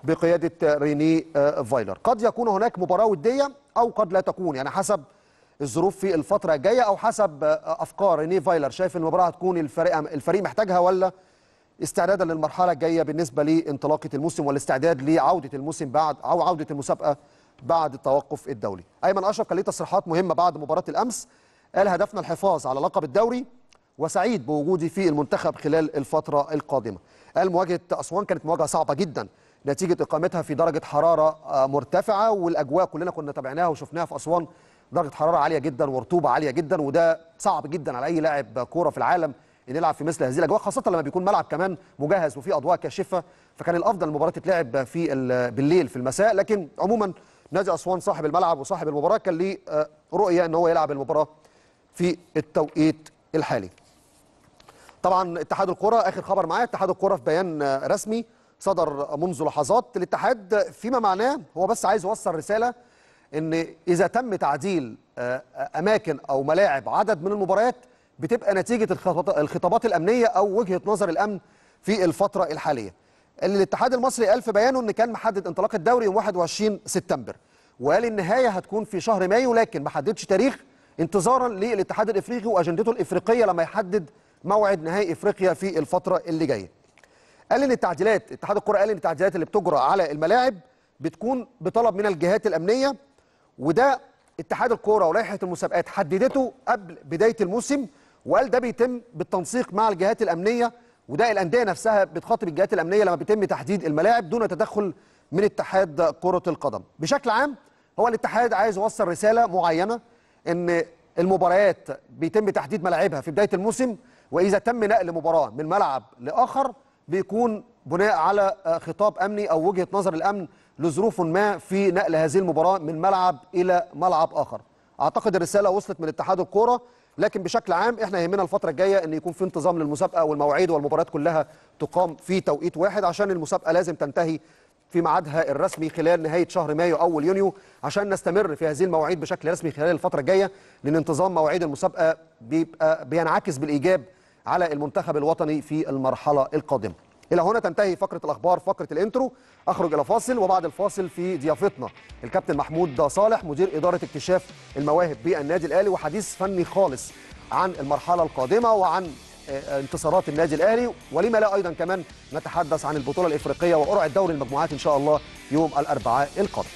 بقياده ريني آه، فايلر قد يكون هناك مباراه وديه او قد لا تكون يعني حسب الظروف في الفتره الجايه او حسب آه، افكار ريني فايلر شايف المباراه هتكون الفريق الفريق محتاجها ولا استعدادا للمرحله الجايه بالنسبه لانطلاقه الموسم والاستعداد لعوده الموسم بعد او عوده المسابقه بعد التوقف الدولي. ايمن اشرف كان ليه تصريحات مهمه بعد مباراه الامس قال هدفنا الحفاظ على لقب الدوري وسعيد بوجودي في المنتخب خلال الفتره القادمه. قال مواجهه اسوان كانت مواجهه صعبه جدا نتيجه اقامتها في درجه حراره آه، مرتفعه والاجواء كلنا كنا تابعناها وشفناها في اسوان درجه حراره عاليه جدا ورطوبه عاليه جدا وده صعب جدا على اي لاعب كوره في العالم ان يلعب في مثل هذه الاجواء خاصه لما بيكون ملعب كمان مجهز وفيه اضواء كاشفه فكان الافضل المباراه تتلعب في ال- بالليل في المساء لكن عموما نادي اسوان صاحب الملعب وصاحب المباراه كان ليه آه، رؤيه ان هو يلعب المباراه في التوقيت الحالي طبعا اتحاد الكره اخر خبر معايا اتحاد الكره في بيان آه، رسمي صدر منذ لحظات الاتحاد فيما معناه هو بس عايز يوصل رساله ان اذا تم تعديل آه، اماكن او ملاعب عدد من المباريات بتبقى نتيجه الخطابات- الخطابات الامنيه او وجهه نظر الامن في الفتره الحاليه. اللي الاتحاد المصري قال في بيانه ان كان محدد انطلاق الدوري يوم 21 سبتمبر وقال النهايه هتكون في شهر مايو لكن ما حددش تاريخ انتظارا للاتحاد الافريقي واجندته الافريقيه لما يحدد موعد نهائي افريقيا في الفتره اللي جايه. قال ان التعديلات اتحاد الكره قال ان التعديلات اللي بتجرى على الملاعب بتكون بطلب من الجهات الامنيه وده اتحاد الكوره ولائحه المسابقات حددته قبل بدايه الموسم وقال ده بيتم بالتنسيق مع الجهات الامنيه وده الانديه نفسها بتخاطب الجهات الامنيه لما بيتم تحديد الملاعب دون تدخل من اتحاد كره القدم. بشكل عام هو الاتحاد عايز يوصل رساله معينه ان المباريات بيتم تحديد ملاعبها في بدايه الموسم واذا تم نقل مباراه من ملعب لاخر بيكون بناء على آه، خطاب امني او وجهه نظر الامن لظروف ما في نقل هذه المباراه من ملعب الى ملعب اخر. اعتقد الرساله وصلت من اتحاد الكوره لكن بشكل عام احنا يهمنا الفتره الجايه ان يكون في انتظام للمسابقه والمواعيد والمباريات كلها تقام في توقيت واحد عشان المسابقه لازم تنتهي في ميعادها الرسمي خلال نهايه شهر مايو اول يونيو عشان نستمر في هذه المواعيد بشكل رسمي خلال الفتره الجايه لان انتظام مواعيد المسابقه بيبقى بينعكس بالايجاب على المنتخب الوطني في المرحله القادمه. الى هنا تنتهي فقره الاخبار فقره الانترو اخرج الى فاصل وبعد الفاصل في ضيافتنا الكابتن محمود صالح مدير اداره اكتشاف المواهب بالنادي الاهلي وحديث فني خالص عن المرحله القادمه وعن آه، انتصارات النادي الاهلي ولما لا ايضا كمان نتحدث عن البطوله الافريقيه وقرعه دوري المجموعات ان شاء الله يوم الاربعاء القادم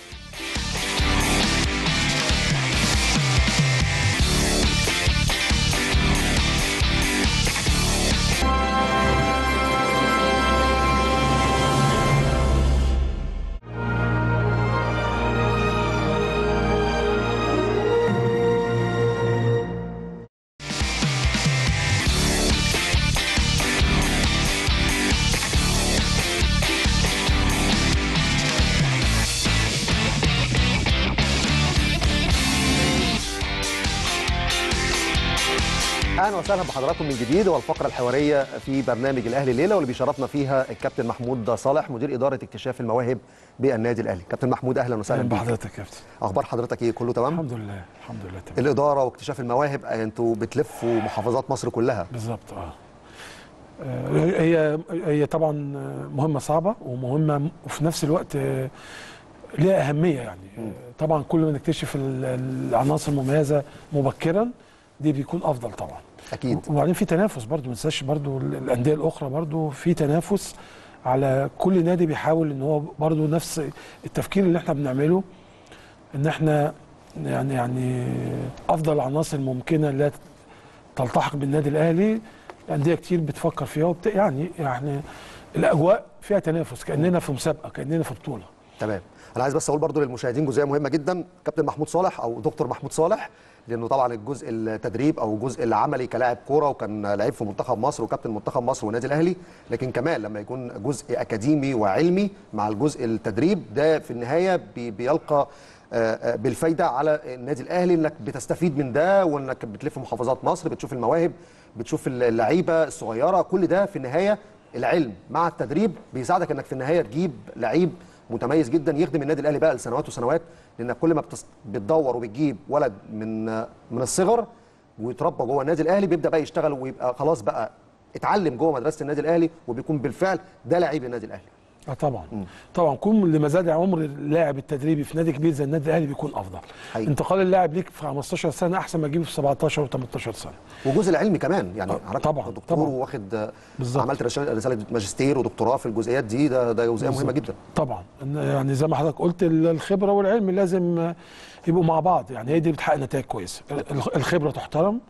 اهلا وسهلا بحضراتكم من جديد والفقره الحواريه في برنامج الاهلي الليله واللي بيشرفنا فيها الكابتن محمود صالح مدير اداره اكتشاف المواهب بالنادي الاهلي كابتن محمود اهلا وسهلا اهلا بيك بحضرتك يا كابتن اخبار حضرتك ايه كله تمام الحمد لله الحمد لله تمام الاداره واكتشاف المواهب انتوا بتلفوا محافظات مصر كلها بالظبط اه آه، هي هي طبعا مهمه صعبه ومهمه وفي نفس الوقت آه، ليها اهميه يعني آه، طبعا كل ما نكتشف ال- العناصر المميزه مبكرا دي بيكون افضل طبعا اكيد وبعدين في تنافس برضو ما ننساش برضو ال- الانديه الاخرى برضو في تنافس على كل نادي بيحاول ان هو برضو نفس التفكير اللي احنا بنعمله ان احنا يعني يعني افضل العناصر الممكنه اللي تلتحق بالنادي الاهلي انديه كتير بتفكر فيها وبت... يعني يعني الاجواء فيها تنافس كاننا في مسابقه كاننا في بطوله تمام انا عايز بس اقول برضو للمشاهدين جزئيه مهمه جدا كابتن محمود صالح او دكتور محمود صالح لانه طبعا الجزء التدريب او الجزء العملي كلاعب كوره وكان لعيب في منتخب مصر وكابتن منتخب مصر والنادي الاهلي لكن كمان لما يكون جزء اكاديمي وعلمي مع الجزء التدريب ده في النهايه بي- بيلقى آه، آه، بالفايده على النادي الاهلي انك بتستفيد من ده وانك بتلف محافظات مصر بتشوف المواهب بتشوف اللعيبه الصغيره كل ده في النهايه العلم مع التدريب بيساعدك انك في النهايه تجيب لعيب متميز جدا يخدم النادي الاهلي بقى لسنوات وسنوات لانك كل ما بتس- بتدور وبتجيب ولد من من الصغر ويتربى جوه النادي الاهلي بيبدا بقى يشتغل ويبقى خلاص بقى اتعلم جوه مدرسه النادي الاهلي وبيكون بالفعل ده لعيب النادي الاهلي اه طبعا طبعا كل ما زاد عمر اللاعب التدريبي في نادي كبير زي النادي الاهلي بيكون افضل حقيقي. انتقال اللاعب ليك في 15 سنه احسن ما تجيبه في 17 و18 سنه والجزء العلمي كمان يعني آه، حضرتك طبعاً، دكتور طبعاً. واخد بالظبط. عملت رسالة رسالة ماجستير ودكتوراه في الجزئيات دي ده ده جزئيه مهمه جدا طبعا إن- يعني زي ما حضرتك قلت ال- الخبره والعلم لازم آه، يبقوا مع بعض يعني هي دي بتحقق نتائج كويسه ال- الخبره تحترم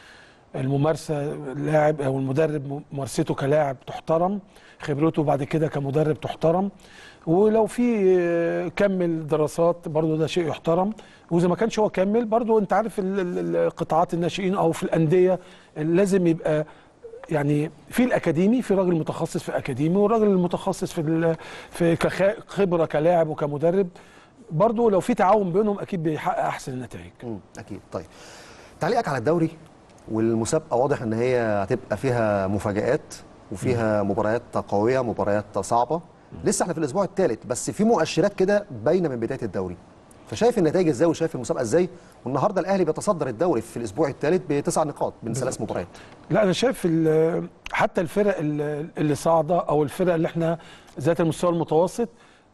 الممارسه اللاعب او المدرب ممارسته كلاعب تحترم خبرته بعد كده كمدرب تحترم ولو في آه، كمل دراسات برضو ده شيء يحترم واذا ما كانش هو كمل برضو انت عارف ال- ال- ال- قطاعات الناشئين او في الانديه لازم يبقى يعني في الاكاديمي في راجل متخصص في اكاديمي والراجل المتخصص في ال- في كخ- خبره كلاعب وكمدرب برضو لو في تعاون بينهم اكيد بيحقق احسن النتائج مم، اكيد طيب تعليقك على الدوري والمسابقه واضح ان هي هتبقى فيها مفاجآت وفيها مباريات قويه مباريات صعبه لسه احنا في الاسبوع الثالث بس في مؤشرات كده باينه من بدايه الدوري فشايف النتائج ازاي وشايف المسابقه ازاي والنهارده الاهلي بيتصدر الدوري في الاسبوع الثالث بتسع نقاط من ثلاث مباريات لا انا شايف ال- حتى الفرق ال- اللي صاعده او الفرق اللي احنا ذات المستوى المتوسط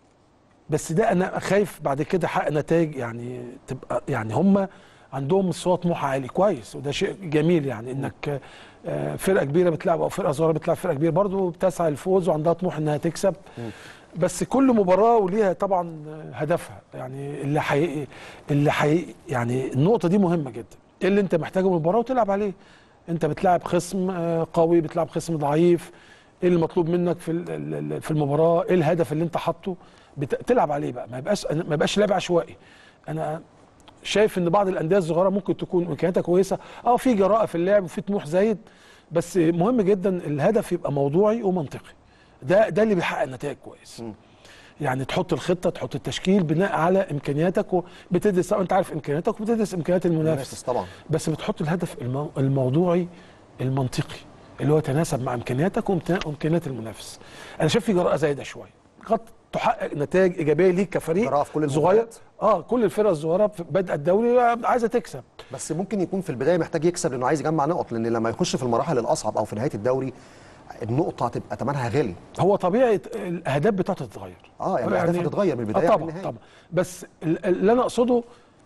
بس ده انا خايف بعد كده حقق نتائج يعني تبقى يعني هم عندهم مستوى طموح عالي كويس وده شيء جميل يعني انك آه، فرقه كبيره بتلعب او فرقه صغيره بتلعب فرقه كبيره برضه بتسعى للفوز وعندها طموح انها تكسب بس كل مباراه وليها طبعا هدفها يعني اللي حي... اللي حي... يعني النقطه دي مهمه جدا ايه اللي انت محتاجه من المباراه وتلعب عليه انت بتلعب خصم آه، قوي بتلعب خصم ضعيف ايه المطلوب منك في ال- ال- ال- في المباراه ايه الهدف اللي انت حاطه بت... تلعب عليه بقى ما يبقاش ما يبقاش لعب عشوائي انا شايف ان بعض الانديه الصغيره ممكن تكون امكانياتها كويسه اه في جراءه في اللعب وفي طموح زايد بس مهم جدا الهدف يبقى موضوعي ومنطقي ده ده اللي بيحقق نتائج كويس يعني تحط الخطه تحط التشكيل بناء على امكانياتك وبتدرس انت عارف امكانياتك وبتدرس امكانيات المنافس منافس طبعا بس بتحط الهدف المو... الموضوعي المنطقي اللي هو يتناسب مع امكانياتك وامت- وامكانيات المنافس انا شايف في جراءه زايده شويه قد تحقق نتائج ايجابيه ليك كفريق جراءة في كل صغير المباريات؟ اه كل الفرق الصغيره في بدء الدوري عايزه تكسب بس ممكن يكون في البدايه محتاج يكسب لانه عايز يجمع نقط لان لما يخش في المراحل الاصعب او في نهايه الدوري النقطه هتبقى ثمنها غالي هو طبيعي الاهداف بتاعته تتغير اه يعني الاهداف هتتغير من البدايه آه طبعا للنهايه طبعا بس ال- اللي انا اقصده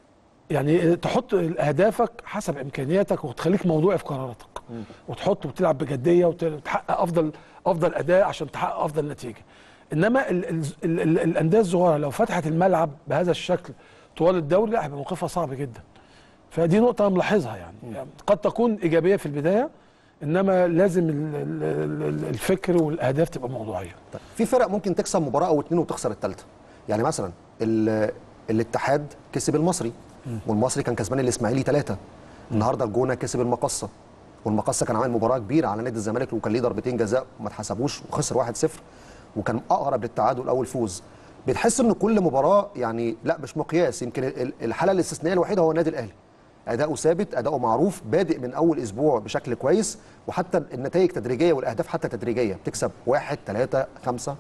يعني تحط اهدافك حسب امكانياتك وتخليك موضوعي في قراراتك وتحط وتلعب بجديه وت- وتحقق افضل افضل اداء عشان تحقق افضل نتيجه انما ال- ال- ال- ال- الانديه الصغيره لو فتحت الملعب بهذا الشكل طوال الدوري لا هيبقى موقفها صعب جدا فدي نقطه أنا ملاحظها يعني. يعني قد تكون ايجابيه في البدايه انما لازم ال- ال- ال- الفكر والاهداف تبقى موضوعيه طيب، في فرق ممكن تكسب مباراه او اتنين وتخسر الثالثه يعني مثلا ال- الاتحاد كسب المصري والمصري كان كسبان الاسماعيلي ثلاثه النهارده الجونه كسب المقصه والمقصه كان عامل مباراه كبيره على نادي الزمالك وكان ليه ضربتين جزاء وما اتحسبوش وخسر 1-0 وكان اقرب للتعادل او الفوز بتحس ان كل مباراه يعني لا مش مقياس يمكن ال- الحاله الاستثنائيه الوحيده هو النادي الاهلي اداؤه ثابت اداؤه معروف بادئ من اول اسبوع بشكل كويس وحتى النتائج تدريجيه والاهداف حتى تدريجيه بتكسب واحد ثلاثة خمسة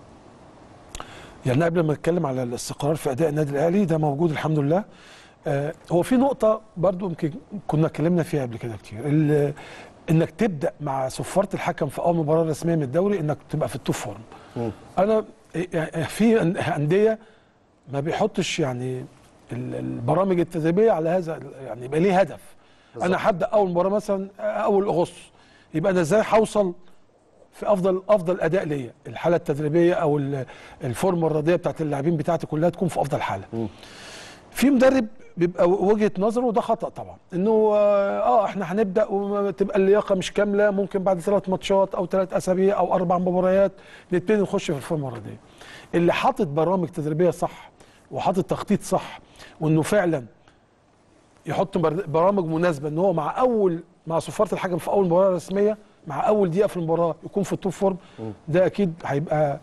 يعني قبل ما نتكلم على الاستقرار في اداء النادي الاهلي ده موجود الحمد لله آه هو في نقطه برضو يمكن كنا اتكلمنا فيها قبل كده كتير ال- انك تبدا مع صفاره الحكم في اول مباراه رسميه من الدوري انك تبقى في التوب فورم انا يعني في أن- انديه ما بيحطش يعني ال- البرامج التدريبيه على هذا يعني يبقى ليه هدف انا هبدا اول مباراه مثلا اول اغسطس يبقى انا ازاي هوصل في افضل افضل اداء ليا الحاله التدريبيه او ال- الفورمه الرياضيه بتاعت اللاعبين بتاعتي كلها تكون في افضل حاله في مدرب بيبقى وجهه نظره وده خطا طبعا انه اه آه، احنا هنبدا وتبقى اللياقه مش كامله ممكن بعد ثلاث ماتشات او ثلاث اسابيع او اربع مباريات نبتدي نخش في الفورمه الرياضيه اللي حاطط برامج تدريبيه صح وحاطط تخطيط صح وانه فعلا يحط بر- برامج مناسبه ان هو مع اول مع صفاره الحكم في اول مباراه رسميه مع اول دقيقه في المباراه يكون في التوب فورم ده اكيد هيبقى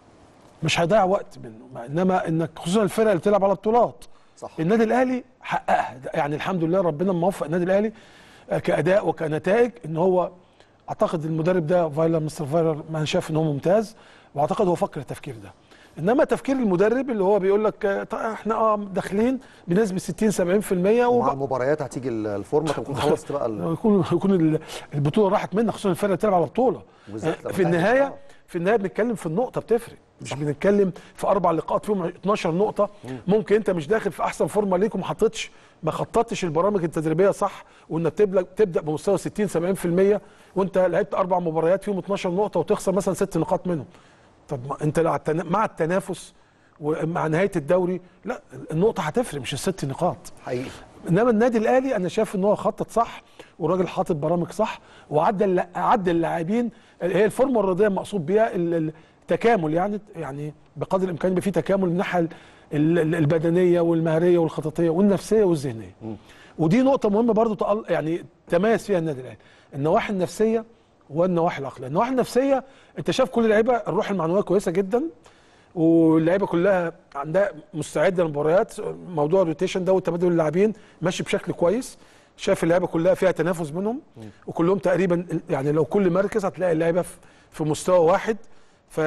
مش هيضيع وقت منه مع- انما انك خصوصا الفرق اللي بتلعب على بطولات صح. النادي الاهلي حققها ده يعني الحمد لله ربنا موفق النادي الاهلي آه، كاداء وكنتائج ان هو اعتقد المدرب ده فايلر مستر فايلر ما أنا شايف ان هو ممتاز واعتقد هو فكر التفكير ده انما تفكير المدرب اللي هو بيقول لك آه، طيب احنا اه داخلين بنسبه 60 70% ومع وب... المباريات هتيجي ال- الفورمه تكون خلصت بقى ال- يكون يكون ال- البطوله راحت منك خصوصا الفرقه بتلعب على بطوله بالذات لما في تأهل. النهايه آه. في النهايه بنتكلم في النقطه بتفرق مش بنتكلم في اربع لقاءات فيهم 12 نقطه ممكن انت مش داخل في احسن فورمه ليك وما حطيتش ما خططتش البرامج التدريبيه صح وانك تبدا تبدا بمستوى 60 70% وانت لعبت اربع مباريات فيهم 12 نقطه وتخسر مثلا ست نقاط منهم طب ما انت لو التنا- مع التنافس ومع نهايه الدوري لا النقطه هتفرق مش الست نقاط حقيقي انما النادي الاهلي انا شايف ان هو خطط صح والراجل حاطط برامج صح وعدل عدل اللاعبين هي الفورمه الرياضيه المقصود بيها ال- التكامل يعني يعني بقدر الامكان يبقى في تكامل من الناحيه ال- ال- البدنيه والمهريه والخططيه والنفسيه والذهنيه ودي نقطه مهمه برضو تقل يعني تميز فيها النادي الاهلي النواحي النفسيه والنواحي العقليه النواحي النفسيه انت شايف كل اللعيبه الروح المعنويه كويسه جدا واللعيبه كلها عندها مستعده للمباريات موضوع الروتيشن ده وتبادل اللاعبين ماشي بشكل كويس شايف اللعيبه كلها فيها تنافس بينهم وكلهم تقريبا يعني لو كل مركز هتلاقي اللعيبه في- في مستوى واحد ف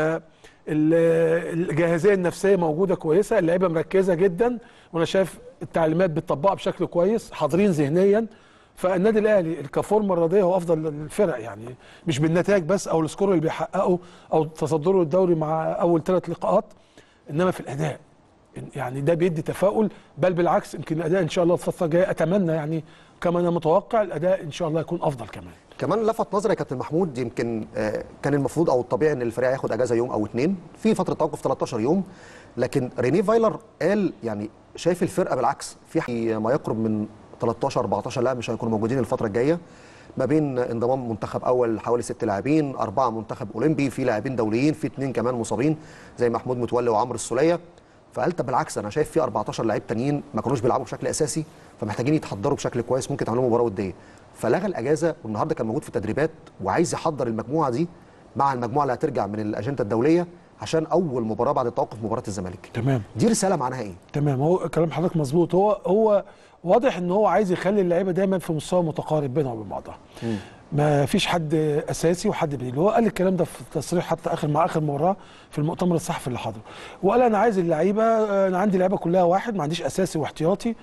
الجاهزيه النفسيه موجوده كويسه اللعيبه مركزه جدا وانا شايف التعليمات بتطبقها بشكل كويس حاضرين ذهنيا فالنادي الاهلي كفورمه رياضيه هو افضل الفرق يعني مش بالنتائج بس او السكور اللي بيحققه او تصدره الدوري مع اول ثلاث لقاءات انما في الاداء يعني ده بيدي تفاؤل بل بالعكس يمكن الاداء ان شاء الله الفتره الجايه اتمنى يعني كما انا متوقع الاداء ان شاء الله يكون افضل كمان كمان لفت نظري يا كابتن محمود يمكن آه، كان المفروض او الطبيعي ان الفريق ياخد اجازه يوم او اتنين في فتره توقف 13 يوم لكن ريني فايلر قال يعني شايف الفرقه بالعكس في ما يقرب من 13 14 لاعب مش هيكونوا موجودين الفتره الجايه ما بين انضمام منتخب اول حوالي ست لاعبين اربعه منتخب اولمبي في لاعبين دوليين في اثنين كمان مصابين زي محمود متولي وعمرو السوليه فقال طب بالعكس انا شايف في 14 لعيب تانيين ما كانوش بيلعبوا بشكل اساسي فمحتاجين يتحضروا بشكل كويس ممكن تعملوا مباراه وديه فلغى الاجازه والنهارده كان موجود في التدريبات وعايز يحضر المجموعه دي مع المجموعه اللي هترجع من الاجنده الدوليه عشان اول مباراه بعد توقف مباراه الزمالك تمام دي رساله معناها ايه تمام هو كلام حضرتك مظبوط هو هو واضح ان هو عايز يخلي اللعيبه دايما في مستوى متقارب بينها وبين بعضها ما فيش حد اساسي وحد بديل هو قال الكلام ده في التصريح حتى اخر مع اخر مباراه في المؤتمر الصحفي اللي حضره وقال انا عايز اللعيبه انا عندي لعيبه كلها واحد ما عنديش اساسي واحتياطي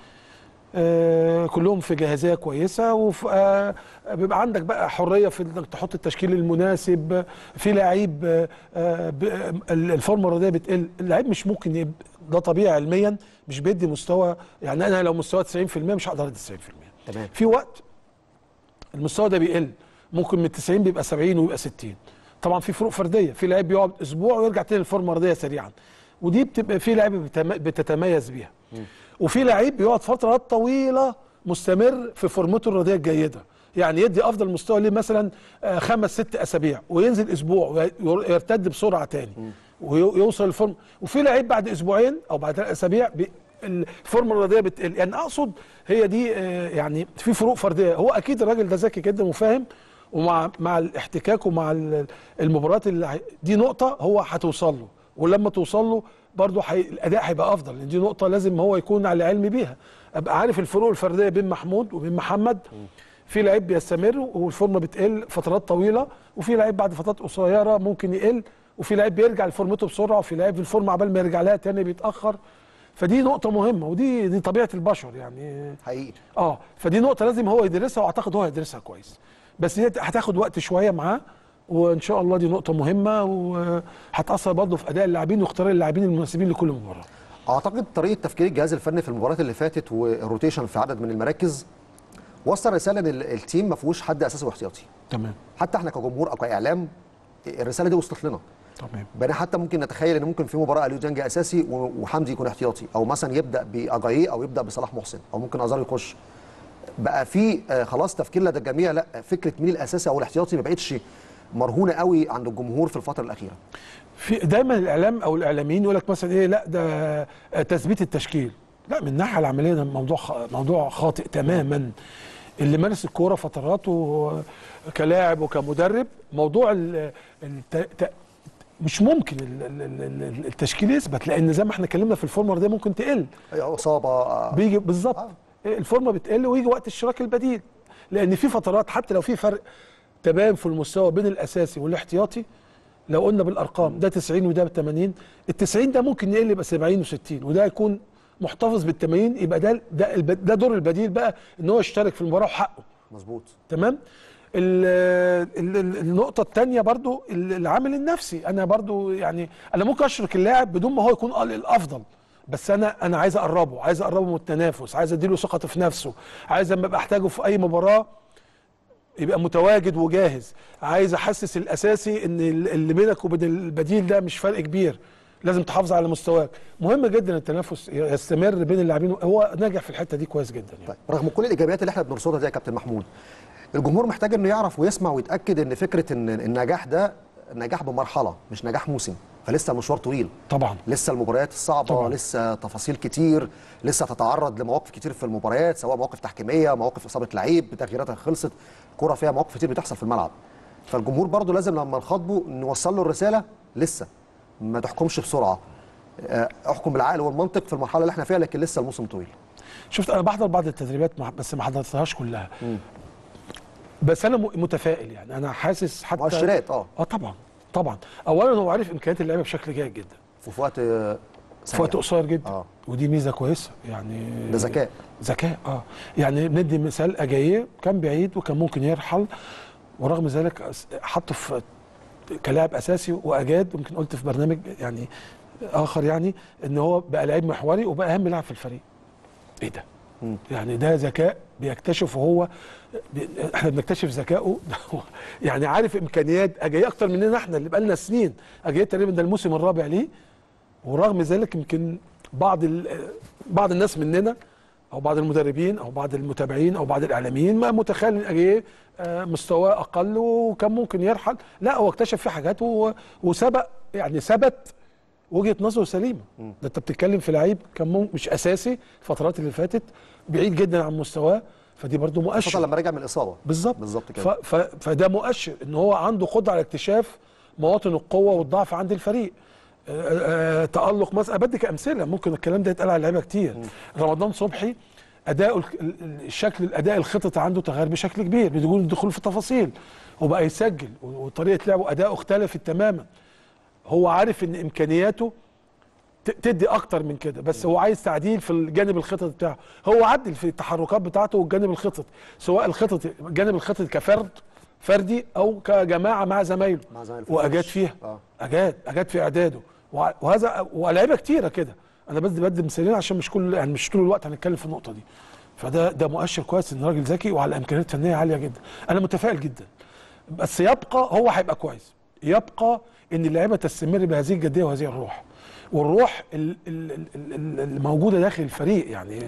آه، كلهم في جاهزيه كويسه وفي آه، بيبقى عندك بقى حريه في انك تحط التشكيل المناسب في لعيب آه، آه، ب- آه، الفورمه الرياضيه بتقل اللعيب مش ممكن يب... ده طبيعي علميا مش بيدي مستوى يعني انا لو مستوى 90% مش هقدر ادي 90% تمام في وقت المستوى ده بيقل ممكن من 90 بيبقى 70 ويبقى 60 طبعا في فروق فرديه في لعيب بيقعد اسبوع ويرجع تاني للفورمه الرياضيه سريعا ودي بتبقى في لعيبه بتم- بتتميز بيها وفي لعيب بيقعد فترات طويله مستمر في فورمته الرياضيه الجيده يعني يدي افضل مستوى ليه مثلا آه، خمس ست اسابيع وينزل اسبوع ويرتد بسرعه تاني ويوصل الفورم وفي لعيب بعد اسبوعين او بعد ثلاث اسابيع بي- الفورمه الرياضيه بتقل يعني اقصد هي دي آه، يعني في فروق فرديه هو اكيد الراجل ده ذكي جدا وفاهم ومع مع الاحتكاك ومع ال- المباريات اللي هي- دي نقطه هو هتوصل له ولما توصل له برضه حي... الاداء هيبقى افضل لان دي نقطه لازم هو يكون على علم بيها ابقى عارف الفروق الفرديه بين محمود وبين محمد في لعيب بيستمر والفورمه بتقل فترات طويله وفي لعيب بعد فترات قصيره ممكن يقل وفي لعيب بيرجع لفورمته بسرعه وفي لعيب في الفورمه عبال ما يرجع لها تاني بيتاخر فدي نقطه مهمه ودي دي طبيعه البشر يعني حقيقي اه فدي نقطه لازم هو يدرسها واعتقد هو هيدرسها كويس بس دي هتاخد وقت شويه معاه وان شاء الله دي نقطه مهمه وهتاثر برضه في اداء اللاعبين واختيار اللاعبين المناسبين لكل مباراه اعتقد طريقه تفكير الجهاز الفني في المباريات اللي فاتت والروتيشن في عدد من المراكز وصل رساله ان ال- التيم ما فيهوش حد اساسي واحتياطي تمام حتى احنا كجمهور او كاعلام الرساله دي وصلت لنا تمام بقينا حتى ممكن نتخيل ان ممكن في مباراه اليو ديانج اساسي و- وحمدي يكون احتياطي او مثلا يبدا باجاييه او يبدا بصلاح محسن او ممكن ازار يخش بقى في آه، خلاص تفكير لدى الجميع لا فكره مين الاساسي او الاحتياطي ما بقتش مرهونه قوي عند الجمهور في الفتره الاخيره في دايما الاعلام او الاعلاميين يقول لك مثلا ايه لا ده آه، تثبيت التشكيل لا من الناحيه العمليه ده موضوع خ- موضوع خاطئ تماما اللي مارس الكوره فتراته كلاعب وكمدرب موضوع ال- الت- ت- مش ممكن ال- ال- ال- ال- التشكيل يثبت لان زي ما احنا اتكلمنا في الفورمر دي ممكن تقل اصابه آه، بيجي بالظبط آه. الفورمه بتقل ويجي وقت الاشتراك البديل لان في فترات حتى لو في فرق تباين في المستوى بين الاساسي والاحتياطي لو قلنا بالارقام ده 90 وده 80 ال 90 ده ممكن يقل يبقى 70 و60 وده يكون محتفظ بال 80 يبقى ده ده الب- ده دور البديل بقى ان هو يشترك في المباراه وحقه مظبوط تمام ال- ال- ال- النقطه الثانيه برضو ال- العامل النفسي انا برضو يعني انا ممكن اشرك اللاعب بدون ما هو يكون ال- الافضل بس انا انا عايز اقربه عايز اقربه من التنافس عايز اديله ثقته في نفسه عايز لما ابقى احتاجه في اي مباراه يبقى متواجد وجاهز عايز احسس الاساسي ان ال- اللي بينك وبين البديل ده مش فرق كبير لازم تحافظ على مستواك مهم جدا التنافس يستمر بين اللاعبين هو ناجح في الحته دي كويس جدا يعني. طيب رغم كل الايجابيات اللي احنا بنرصدها دي يا كابتن محمود الجمهور محتاج انه يعرف ويسمع ويتاكد ان فكره ان النجاح ده نجاح بمرحله مش نجاح موسم فلسه المشوار طويل طبعا لسه المباريات الصعبه طبعاً. طبعا. لسه تفاصيل كتير لسه تتعرض لمواقف كتير في المباريات سواء مواقف تحكيميه مواقف اصابه لعيب تغييراتها خلصت الكره فيها مواقف كتير بتحصل في الملعب فالجمهور برضو لازم لما نخاطبه نوصل له الرساله لسه ما تحكمش بسرعه آه، احكم بالعقل والمنطق في المرحله اللي احنا فيها لكن لسه الموسم طويل شفت انا بحضر بعض التدريبات مع- بس ما حضرتهاش كلها بس انا م- متفائل يعني انا حاسس حتى مؤشرات اه اه طبعا طبعا اولا هو عارف امكانيات اللعيبه بشكل جيد جدا وفي وقت آه، في وقت سريع. قصير جدا آه. ودي ميزه كويسه يعني ده ذكاء ذكاء اه يعني ندي مثال اجاييه كان بعيد وكان ممكن يرحل ورغم ذلك أس- حطه في كلاعب اساسي واجاد يمكن قلت في برنامج يعني اخر يعني ان هو بقى لعيب محوري وبقى اهم لاعب في الفريق ايه ده مم. يعني ده ذكاء بيكتشف وهو بي- احنا بنكتشف ذكائه يعني عارف امكانيات اجاييه اكتر مننا احنا اللي بقالنا سنين اجاييه تقريبا ده الموسم الرابع ليه ورغم ذلك يمكن بعض ال- بعض الناس مننا او بعض المدربين او بعض المتابعين او بعض الاعلاميين ما متخيل ان اجاييه آه، مستواه اقل وكان ممكن يرحل لا هو اكتشف في حاجات و- وسبق يعني ثبت وجهه نظره سليمه ده انت بتتكلم في لعيب كان مم- مش اساسي الفترات اللي فاتت بعيد جدا عن مستواه فدي برضو خاصه مؤشر لما رجع من الاصابه بالظبط بالظبط ف... كده ف... فده مؤشر ان هو عنده قدره على اكتشاف مواطن القوه والضعف عند الفريق آه، آه، تالق مثلا بديك امثله ممكن الكلام ده يتقال على اللعيبه كتير رمضان صبحي اداؤه ال- ال- الشكل الاداء الخطط عنده تغير بشكل كبير بدون الدخول في التفاصيل وبقى يسجل و- وطريقه لعبه اداؤه اختلفت تماما هو عارف ان امكانياته ت- تدي اكتر من كده بس هو عايز تعديل في الجانب الخطط بتاعه هو عدل في التحركات بتاعته والجانب الخطط سواء الخطط الجانب الخطط كفرد فردي او كجماعه مع زمايله مع زمايله في واجاد الفريق. فيها آه. اجاد اجاد في اعداده وع- وهذا ولاعيبه كتيره كده انا بس بدي مثالين عشان مش كل يعني مش طول الوقت هنتكلم في النقطه دي فده ده مؤشر كويس ان راجل ذكي وعلى امكانيات فنيه عاليه جدا انا متفائل جدا بس يبقى هو هيبقى كويس يبقى ان اللعيبه تستمر بهذه الجديه وهذه الروح والروح ال- ال- ال- ال- الموجوده داخل الفريق يعني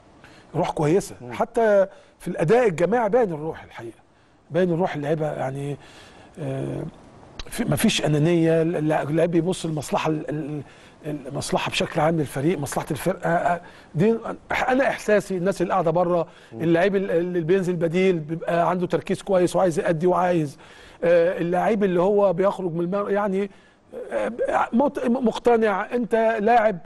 روح كويسه حتى في الاداء الجماعي باين الروح الحقيقه باين الروح اللعيبه يعني آه، في مفيش انانيه اللاعب بيبص للمصلحه ال- ال- المصلحه بشكل عام للفريق مصلحه الفرقه آه، دي انا احساسي الناس اللي قاعده بره اللعيب ال- اللي بينزل بديل بيبقى عنده تركيز كويس وعايز يأدي وعايز آه، اللعيب اللي هو بيخرج من المر... يعني آه، مت- مقتنع انت لاعب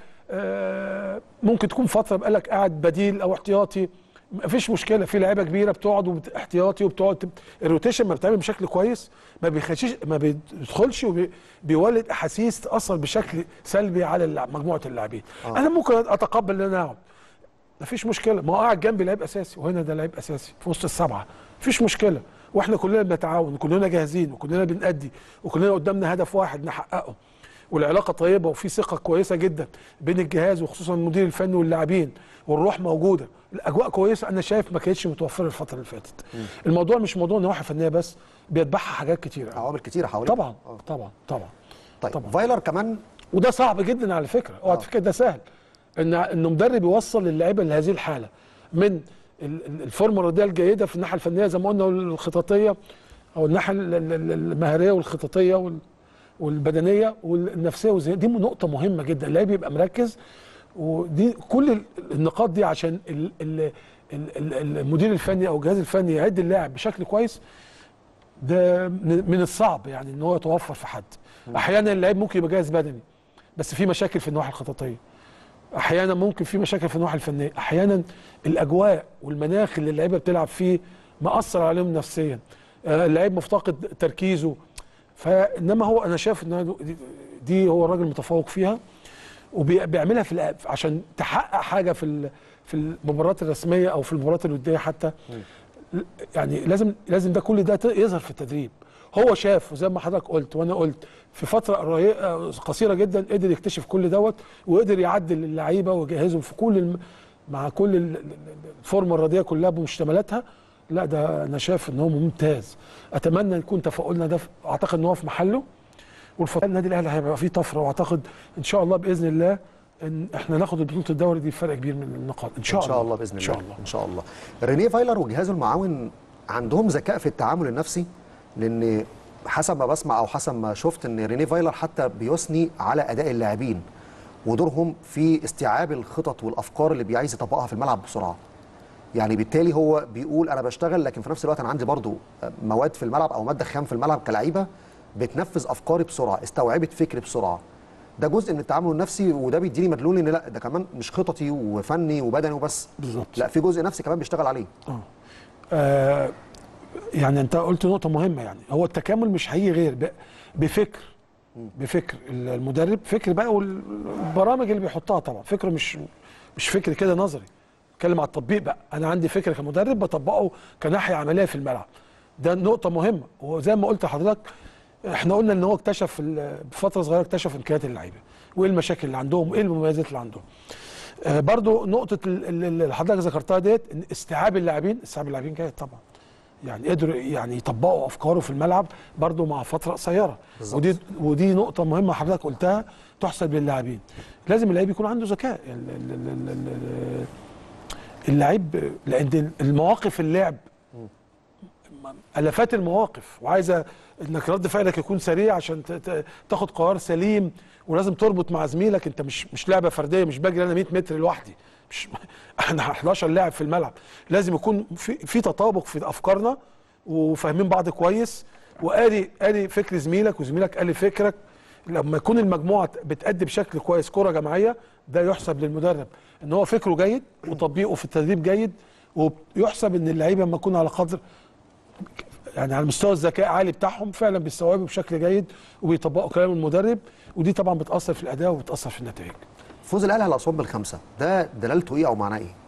آه، ممكن تكون فتره بقالك قاعد بديل او احتياطي مفيش مشكله في لعيبه كبيره بتقعد وبت- احتياطي وبتقعد تب- الروتيشن ما بتعمل بشكل كويس ما بيخشيش ما بيدخلش وبيولد احاسيس تاثر بشكل سلبي على اللع- مجموعه اللاعبين آه. انا ممكن اتقبل ان انا اقعد مفيش مشكله ما هو قاعد جنبي لعيب اساسي وهنا ده لعيب اساسي في وسط السبعه مفيش مشكله واحنا كلنا بنتعاون وكلنا جاهزين وكلنا بنأدي وكلنا قدامنا هدف واحد نحققه والعلاقه طيبه وفي ثقه كويسه جدا بين الجهاز وخصوصا المدير الفني واللاعبين والروح موجوده الاجواء كويسه انا شايف ما كانتش متوفره الفتره اللي فاتت الموضوع مش موضوع نواحي فنيه بس بيتبعها حاجات كتيره عوامل كتيره حوالين طبعا طبعا طبعا طيب طبعا. فايلر كمان وده صعب جدا على فكره اوعى آه. تفكر ده سهل ان انه مدرب يوصل اللعيبه لهذه الحاله من ال- ال- الفورمه الرياضيه الجيده في الناحيه الفنيه زي ما قلنا الخططيه او الناحيه ال- ال- ال- المهاريه والخططيه وال- والبدنيه والنفسيه والذهنيه دي نقطه مهمه جدا اللعيب يبقى مركز ودي كل ال- النقاط دي عشان ال ال ال- ال- المدير الفني او الجهاز الفني يعد اللاعب بشكل كويس ده من من الصعب يعني ان هو يتوفر في حد احيانا اللعيب ممكن يبقى جاهز بدني بس في مشاكل في النواحي الخططيه احيانا ممكن في مشاكل في النواحي الفنيه احيانا الاجواء والمناخ اللي اللعيبه بتلعب فيه مأثر عليهم نفسيا آه، اللعيب مفتقد تركيزه فانما هو انا شايف ان دي- دي هو الراجل متفوق فيها وبيعملها في الأ- عشان تحقق حاجه في ال- في المباريات الرسميه او في المباريات الوديه حتى يعني لازم لازم ده كل ده ت- يظهر في التدريب هو شاف وزي ما حضرتك قلت وانا قلت في فتره قري- قصيره جدا قدر يكتشف كل دوت وقدر يعدل اللعيبه ويجهزهم في كل الم... مع كل ال- ال- الفورمه الرياضيه كلها بمشتملاتها لا ده انا شايف ان هو ممتاز اتمنى يكون تفاؤلنا ده في- اعتقد ان هو في محله والفتره النادي الاهلي هيبقى فيه طفره واعتقد ان شاء الله باذن الله ان احنا ناخد بطوله الدوري دي بفرق كبير من النقاط ان شاء ان الله شاء الله باذن الله ان شاء الله ان شاء الله رينيه فايلر وجهازه المعاون عندهم ذكاء في التعامل النفسي لان حسب ما بسمع او حسب ما شفت ان رينيه فايلر حتى بيثني على اداء اللاعبين ودورهم في استيعاب الخطط والافكار اللي بيعايز يطبقها في الملعب بسرعه يعني بالتالي هو بيقول انا بشتغل لكن في نفس الوقت انا عندي برضو مواد في الملعب او ماده خام في الملعب كلعيبه بتنفذ افكاري بسرعه استوعبت فكري بسرعه ده جزء من التعامل النفسي وده بيديني مدلول ان لا ده كمان مش خططي وفني وبدني وبس بالظبط. لا في جزء نفسي كمان بيشتغل عليه آه يعني انت قلت نقطة مهمة يعني هو التكامل مش هيجي غير ب- بفكر بفكر المدرب فكر بقى والبرامج اللي بيحطها طبعا فكر مش مش فكر كده نظري اتكلم على التطبيق بقى انا عندي فكر كمدرب بطبقه كناحية عملية في الملعب ده نقطة مهمة وزي ما قلت لحضرتك احنا قلنا ان هو اكتشف في ال- بفترة صغيرة اكتشف امكانيات اللعيبة وايه المشاكل اللي عندهم وايه المميزات اللي عندهم آه، برضو نقطة ال- ال- اللي حضرتك ذكرتها ديت إن استيعاب اللاعبين استيعاب اللاعبين جيد طبعا يعني قدروا يعني يطبقوا افكاره في الملعب برضو مع فترة قصيرة ودي ودي نقطة مهمة حضرتك قلتها تحسب للاعبين لازم اللعيب يكون عنده ذكاء ال- ال- ال- ال- ال- اللعيب لان المواقف اللعب الافات المواقف وعايزه انك رد فعلك يكون سريع عشان ت- ت- تاخد قرار سليم ولازم تربط مع زميلك انت مش مش لعبه فرديه مش بجري انا 100 متر لوحدي مش احنا 11 لاعب في الملعب لازم يكون في في تطابق في افكارنا وفاهمين بعض كويس وقاري قاري فكر زميلك وزميلك قاري فكرك لما يكون المجموعه بتأدي بشكل كويس كره جماعيه ده يحسب للمدرب ان هو فكره جيد وتطبيقه في التدريب جيد ويحسب ان اللعيبه لما يكون على قدر يعني على مستوى الذكاء عالي بتاعهم فعلا بيستوعبوا بشكل جيد وبيطبقوا كلام المدرب ودي طبعا بتاثر في الاداء وبتاثر في النتائج. فوز الاهلي على اسوان بالخمسه ده دلالته ايه او معناه ايه؟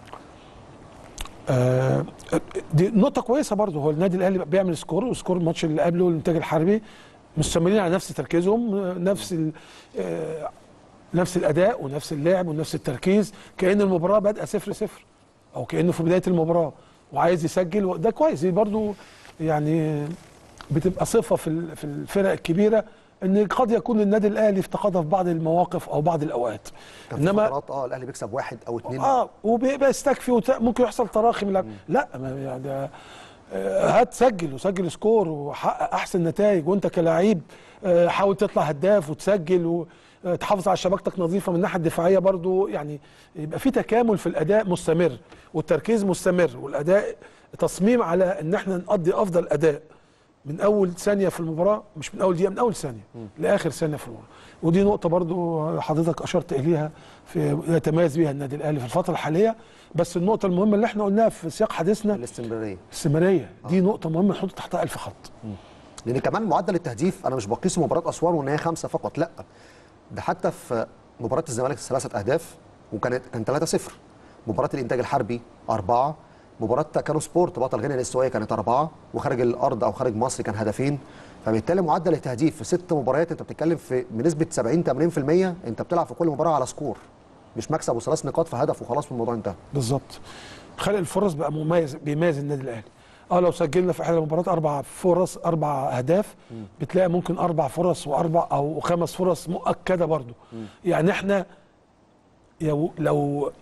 آه دي نقطة كويسة برضه هو النادي الأهلي بيعمل سكور وسكور الماتش اللي قبله الإنتاج الحربي مستمرين على نفس تركيزهم آه، نفس ال- آه نفس الأداء ونفس اللعب ونفس التركيز كأن المباراة بادئة صفر صفر أو كأنه في بداية المباراة وعايز يسجل و- ده كويس دي برضه يعني بتبقى صفة في ال- في الفرق الكبيرة ان قد يكون النادي الاهلي افتقدها في بعض المواقف او بعض الاوقات كان في فترات اه الاهلي بيكسب واحد او اثنين اه وبيبقى يستكفي وت... ممكن يحصل تراخي من اللعب لا ما يعني ده آه، هات سجل وسجل سكور وحقق احسن نتائج وانت كلاعب آه، حاول تطلع هداف وتسجل وتحافظ على شبكتك نظيفه من الناحيه الدفاعيه برضو يعني يبقى في تكامل في الاداء مستمر والتركيز مستمر والاداء تصميم على ان احنا نقضي افضل اداء من اول ثانيه في المباراه مش من اول دقيقه من اول ثانيه لاخر ثانيه في المباراه ودي نقطه برضو حضرتك اشرت اليها في يتميز بها النادي الاهلي في الفتره الحاليه بس النقطه المهمه اللي احنا قلناها في سياق حديثنا الاستمراريه الاستمراريه دي نقطه مهمه نحط تحتها ألف خط لان كمان معدل التهديف انا مش بقيس مباراه اسوان وان هي خمسه فقط لا ده حتى في مباراه الزمالك ثلاثه اهداف وكانت كان 3-0 مباراه الانتاج الحربي اربعه مباراه كانو سبورت بطل غينيا الاستوائيه كانت اربعه وخارج الارض او خارج مصر كان هدفين فبالتالي معدل التهديف في ست مباريات انت بتتكلم في بنسبه 70 80% انت بتلعب في كل مباراه على سكور مش مكسب وثلاث نقاط في هدف وخلاص والموضوع انتهى بالظبط خلق الفرص بقى مميز بيميز النادي الاهلي اه لو سجلنا في احدى المباريات اربع فرص اربع اهداف بتلاقي ممكن اربع فرص واربع او خمس فرص مؤكده برضو يعني احنا يو- لو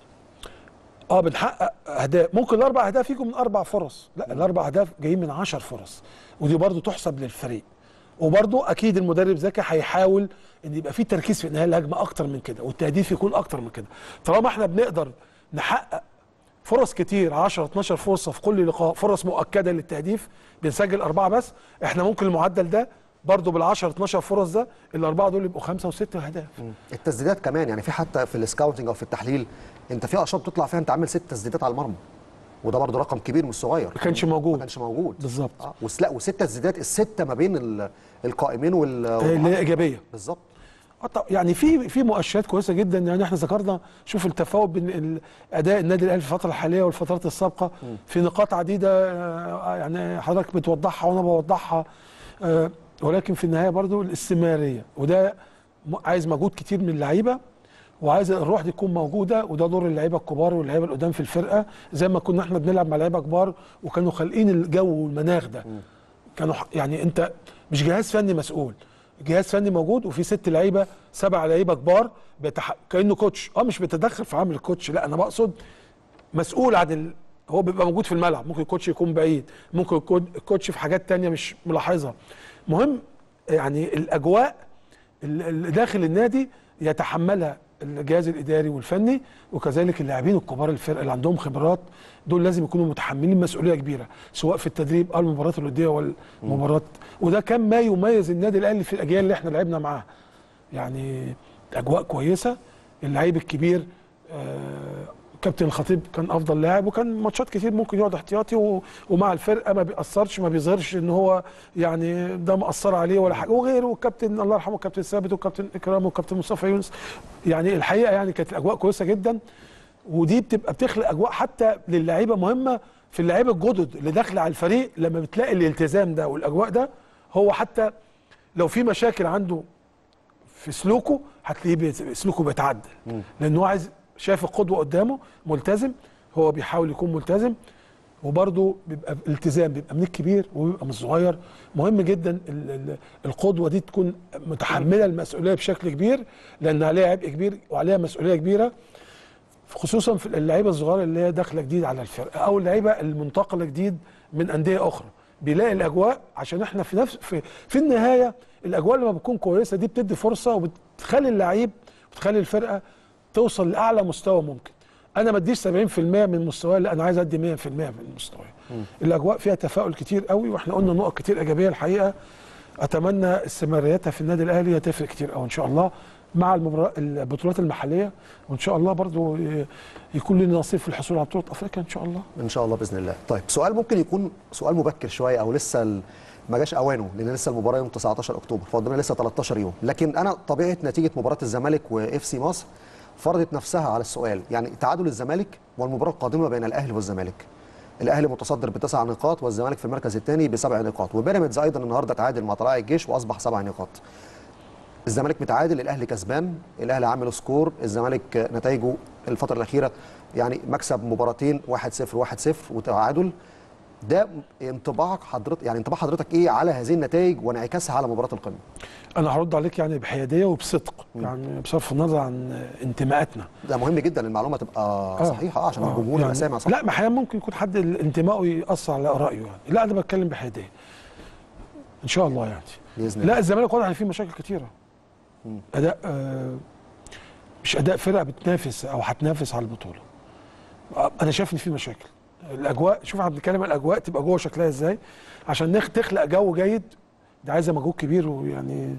اه بنحقق اهداف ممكن الاربع اهداف يجوا من اربع فرص لا الاربع اهداف جايين من عشر فرص ودي برضو تحسب للفريق وبرضو اكيد المدرب ذكي هيحاول ان يبقى في تركيز في انهاء الهجمه اكتر من كده والتهديف يكون اكتر من كده طالما احنا بنقدر نحقق فرص كتير 10 12 فرصه في كل لقاء فرص مؤكده للتهديف بنسجل اربعه بس احنا ممكن المعدل ده برضو بال 10 12 فرص ده الاربعه دول يبقوا خمسه وسته اهداف التسديدات كمان يعني في حتى في السكاوتنج او في التحليل انت في اشواط بتطلع فيها انت عامل ست تسديدات على المرمى وده برضه رقم كبير مش صغير ما كانش موجود. ما كانش موجود بالظبط. اه وس- لا وست تسديدات السته ما بين ال- القائمين وال اللي هي ايجابيه بالظبط آه طب- يعني في في مؤشرات كويسه جدا يعني احنا ذكرنا شوف التفاوت بين ال- اداء النادي الاهلي في الفتره الحاليه والفترات السابقه في نقاط عديده آه، يعني حضرتك بتوضحها وانا بوضحها آه، ولكن في النهايه برضو الاستمراريه وده م- عايز مجهود كتير من اللعيبه وعايز الروح دي تكون موجوده وده دور اللعيبه الكبار واللعيبه القدام في الفرقه زي ما كنا احنا بنلعب مع لعيبه كبار وكانوا خالقين الجو والمناخ ده كانوا ح- يعني انت مش جهاز فني مسؤول جهاز فني موجود وفي ست لعيبه سبع لعيبه كبار بيتح... كانه كوتش اه مش بيتدخل في عمل الكوتش لا انا بقصد مسؤول عن ال... هو بيبقى موجود في الملعب ممكن الكوتش يكون بعيد ممكن يكون الكوتش في حاجات تانية مش ملاحظها مهم يعني الاجواء ال- اللي داخل النادي يتحملها الجهاز الاداري والفني وكذلك اللاعبين الكبار الفرقه اللي عندهم خبرات دول لازم يكونوا متحملين مسؤوليه كبيره سواء في التدريب او المباريات الوديه والمباريات وده كان ما يميز النادي الاهلي في الاجيال اللي احنا لعبنا معاها يعني اجواء كويسه اللعيب الكبير آه، كابتن الخطيب كان افضل لاعب وكان ماتشات كتير ممكن يقعد احتياطي و... ومع الفرقه ما بيأثرش ما بيظهرش ان هو يعني ده مأثر عليه ولا حاجه وغيره والكابتن الله يرحمه الكابتن ثابت والكابتن اكرام والكابتن مصطفى يونس يعني الحقيقه يعني كانت الاجواء كويسه جدا ودي بتبقى بتخلق اجواء حتى للعيبه مهمه في اللعيبه الجدد اللي داخله على الفريق لما بتلاقي الالتزام ده والاجواء ده هو حتى لو في مشاكل عنده في سلوكه هتلاقيه بيت- سلوكه بيتعدل لان هو عايز شايف القدوه قدامه ملتزم هو بيحاول يكون ملتزم وبرضه بيبقى التزام بيبقى من الكبير وبيبقى من الصغير مهم جدا ال- ال- القدوه دي تكون متحمله المسؤوليه بشكل كبير لان عليها عبء كبير وعليها مسؤوليه كبيره خصوصا في اللعيبه الصغيره اللي هي داخله جديد على الفرقه او اللعيبه المنتقله جديد من انديه اخرى بيلاقي الاجواء عشان احنا في نفس في, في النهايه الاجواء لما بتكون كويسه دي بتدي فرصه وبتخلي اللعيب وبتخلي الفرقه توصل لاعلى مستوى ممكن انا ما اديش 70% من مستواي لا انا عايز ادي 100% من مستواي الاجواء فيها تفاؤل كتير قوي واحنا قلنا نقط كتير ايجابيه الحقيقه اتمنى استمراريتها في النادي الاهلي هتفرق كتير قوي ان شاء الله مع المبارا- البطولات المحليه وان شاء الله برضو ي- يكون لنا نصيب في الحصول على بطوله افريقيا ان شاء الله ان شاء الله باذن الله طيب سؤال ممكن يكون سؤال مبكر شويه او لسه ال- ما جاش اوانه لان لسه المباراه يوم 19 اكتوبر فقدامنا لسه 13 يوم لكن انا طبيعه نتيجه مباراه الزمالك واف سي مصر فرضت نفسها على السؤال يعني تعادل الزمالك والمباراه القادمه بين الاهلي والزمالك الاهلي متصدر بتسع نقاط والزمالك في المركز الثاني بسبع نقاط وبيراميدز ايضا النهارده تعادل مع طلائع الجيش واصبح سبع نقاط الزمالك متعادل الاهلي كسبان الاهلي عامل سكور الزمالك نتائجه الفتره الاخيره يعني مكسب مباراتين 1-0 1-0 وتعادل ده انطباعك حضرتك يعني انطباع حضرتك ايه على هذه النتائج وانعكاسها على مباراه القمه انا هرد عليك يعني بحياديه وبصدق يعني بصرف النظر عن انتماءاتنا ده مهم جدا المعلومه تبقى صحيحه آه عشان آه، الجمهور يبقى سامع صح لا ما احيانا ممكن يكون حد انتمائه ياثر على رايه يعني لا انا بتكلم بحياديه ان شاء الله يعني باذن الله لا الزمالك واضح ان فيه مشاكل كتيره اداء آه مش اداء فرقه بتنافس او هتنافس على البطوله آه، انا شايف ان في مشاكل الاجواء شوف احنا بنتكلم عن الاجواء تبقى جوه شكلها ازاي عشان نخ- تخلق جو جيد ده عايزه مجهود كبير ويعني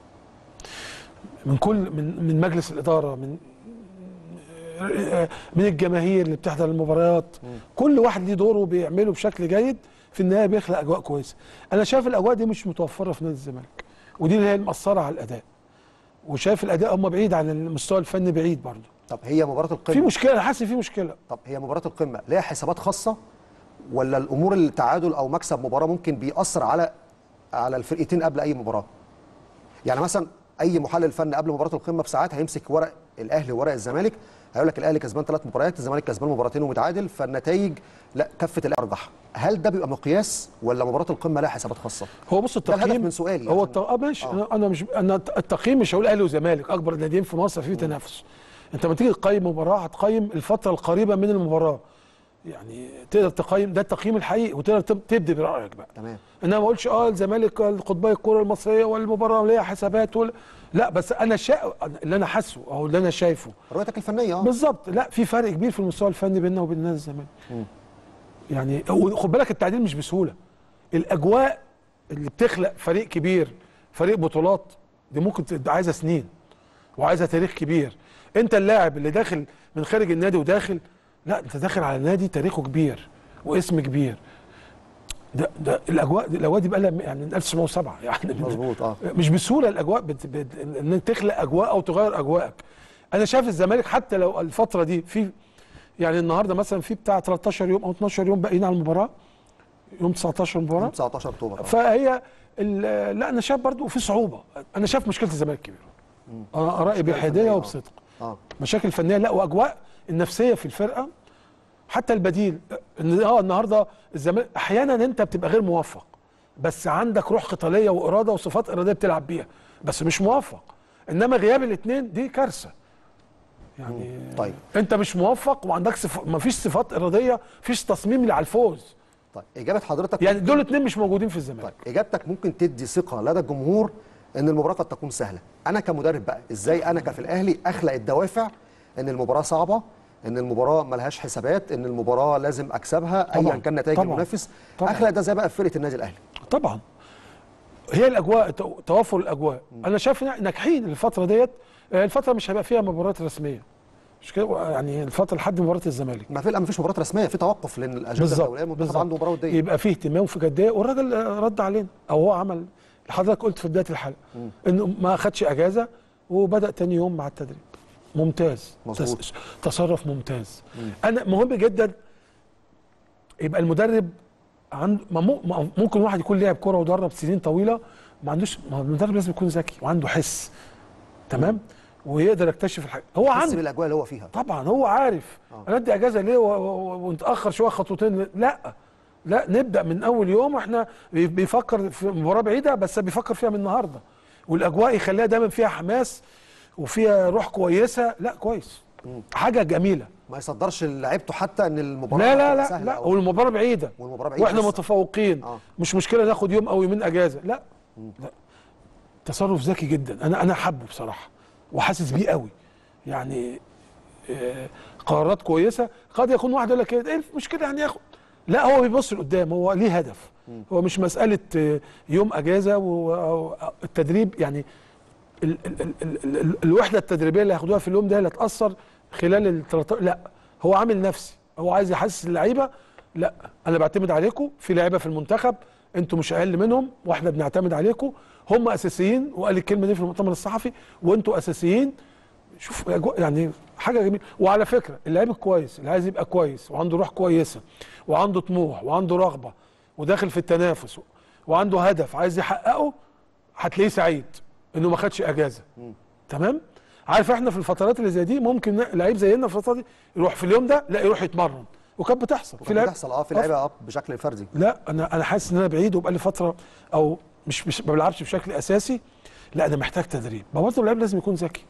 من كل من من مجلس الاداره من آه، من الجماهير اللي بتحضر المباريات كل واحد ليه دوره بيعمله بشكل جيد في النهايه بيخلق اجواء كويسه انا شايف الاجواء دي مش متوفره في نادي الزمالك ودي اللي هي المأثره على الاداء وشايف الاداء هم بعيد عن المستوى الفني بعيد برضه طب هي مباراه في القمه مشكله انا حاسس إن في مشكله طب هي مباراه القمه ليها حسابات خاصه ولا الامور التعادل او مكسب مباراه ممكن بيأثر على على الفرقتين قبل اي مباراه يعني مثلا اي محلل فني قبل مباراه القمه بساعات هيمسك ورق الاهلي وورق الزمالك هيقول لك الاهلي كسبان ثلاث مباريات الزمالك كسبان مباراتين ومتعادل فالنتائج لا كفه الارجح هل ده بيبقى مقياس ولا مباراه القمه لها حسابات خاصه هو بص ده الهدف التقييم من سؤالي هو عشان- الت... اه ماشي آه. انا انا مش انا التقييم مش هقول اهلي وزمالك اكبر ناديين في مصر في تنافس انت لما تيجي تقيم مباراه هتقيم الفتره القريبه من المباراه يعني تقدر تقيم ده التقييم الحقيقي وتقدر تب- تبدي برايك بقى تمام انما ما اقولش اه الزمالك القطبيه الكره المصريه والمباراه ليها حسابات ولا لا بس انا شا... اللي انا حاسه او اللي انا شايفه رؤيتك الفنيه اه بالظبط لا في فرق كبير في المستوى الفني بيننا وبين نادي الزمالك يعني خد بالك التعديل مش بسهوله الاجواء اللي بتخلق فريق كبير فريق بطولات دي ممكن تبقى عايزه سنين وعايزه تاريخ كبير انت اللاعب اللي داخل من خارج النادي وداخل لا انت داخل على نادي تاريخه كبير واسم كبير ده ده الاجواء الاجواء دي بقى لها يعني من 1907 يعني من- مظبوط اه مش بسهوله الاجواء بت... بت... انك تخلق اجواء او تغير اجواءك انا شايف الزمالك حتى لو الفتره دي في يعني النهارده مثلا في بتاع 13 يوم او 12 يوم باقيين على المباراه يوم 19 مباراه 19 اكتوبر آه. فهي ال- لا انا شايف برضو في صعوبه انا شايف مشكله الزمالك كبيره انا ارائي مشكلة بحياديه فنية، آه. وبصدق اه مشاكل فنيه لا واجواء النفسيه في الفرقه حتى البديل ان اه النهارده الزمالك احيانا انت بتبقى غير موفق بس عندك روح قتاليه واراده وصفات اراديه بتلعب بيها بس مش موفق انما غياب الاثنين دي كارثه يعني طيب انت مش موفق وما عندكش صف... ما فيش صفات اراديه فيش تصميم اللي على الفوز طيب اجابه حضرتك يعني دول الاثنين مش موجودين في الزمالك طيب اجابتك ممكن تدي ثقه لدى الجمهور ان المباراه قد تكون سهله انا كمدرب بقى ازاي انا كفي الاهلي اخلق الدوافع ان المباراه صعبه ان المباراه ملهاش حسابات ان المباراه لازم اكسبها طبعاً، ايا كان نتائج طبعاً، المنافس طبعاً. اخلق ده زي بقى في فرقه النادي الاهلي طبعا هي الاجواء تو- توافر الاجواء انا شايف إن ناجحين الفتره ديت آه، الفتره مش هيبقى فيها مباريات رسميه مش كده يعني الفتره لحد مباراه الزمالك ما في ما فيش مباراه رسميه في توقف لان الاجنده الدوليه المنتخب عنده مباراه وديه يبقى فيه اهتمام في جديه والراجل آه، رد علينا او هو عمل حضرتك قلت في بدايه الحلقه انه ما اخدش اجازه وبدا تاني يوم مع التدريب ممتاز مظبوط. تس- تصرف ممتاز انا مهم جدا يبقى المدرب عنده ما مو- ما ممكن واحد يكون لاعب كوره ودرب سنين طويله ما عندوش ما هو المدرب لازم يكون ذكي وعنده حس تمام ويقدر يكتشف الحاجه هو حس عنده بالاجواء اللي هو فيها طبعا هو عارف انا ادي اجازه ليه و- و- ونتاخر شويه خطوتين ليه؟ لا لا نبدا من اول يوم احنا بي- بيفكر في مباراه بعيده بس بيفكر فيها من النهارده والاجواء يخليها دايما فيها حماس وفيها روح كويسه لا كويس حاجه جميله ما يصدرش لعيبته حتى ان المباراه لا لا هتبقى لا سهلة لا أو- والمباراه بعيده والمباراه بعيده واحنا لسه. متفوقين آه. مش مشكله ناخد يوم او يومين اجازه لا لا تصرف ذكي جدا انا انا حابه بصراحه وحاسس بيه قوي يعني آه، قرارات كويسه قد يكون واحد يقول لك ايه إيه المشكله يعني ياخد لا هو بيبص لقدام هو ليه هدف هو مش مساله آه، يوم اجازه والتدريب يعني ال ال ال ال ال الوحده التدريبيه اللي هياخدوها في اليوم ده اللي هتاثر خلال ال 13 لا هو عامل نفسي هو عايز يحسس اللعيبه لا انا بعتمد عليكم في لعيبه في المنتخب انتوا مش اقل منهم واحنا بنعتمد عليكم هم اساسيين وقال الكلمه دي في المؤتمر الصحفي وانتوا اساسيين شوف أجواء- يعني حاجه جميله وعلى فكره اللعيب الكويس اللي عايز يبقى كويس وعنده روح كويسه وعنده طموح وعنده رغبه وداخل في التنافس وعنده هدف عايز يحققه هتلاقيه سعيد انه ما خدش اجازه تمام عارف احنا في الفترات اللي زي دي ممكن ن- لعيب زينا في الفتره دي يروح في اليوم ده لا يروح يتمرن وكانت بتحصل في لعيب- بتحصل اه في لعيبه اه بشكل فردي لا انا انا حاسس ان انا بعيد وبقالي فتره او مش, مش ما بلعبش بشكل اساسي لا انا محتاج تدريب ما برضه اللعيب لازم يكون ذكي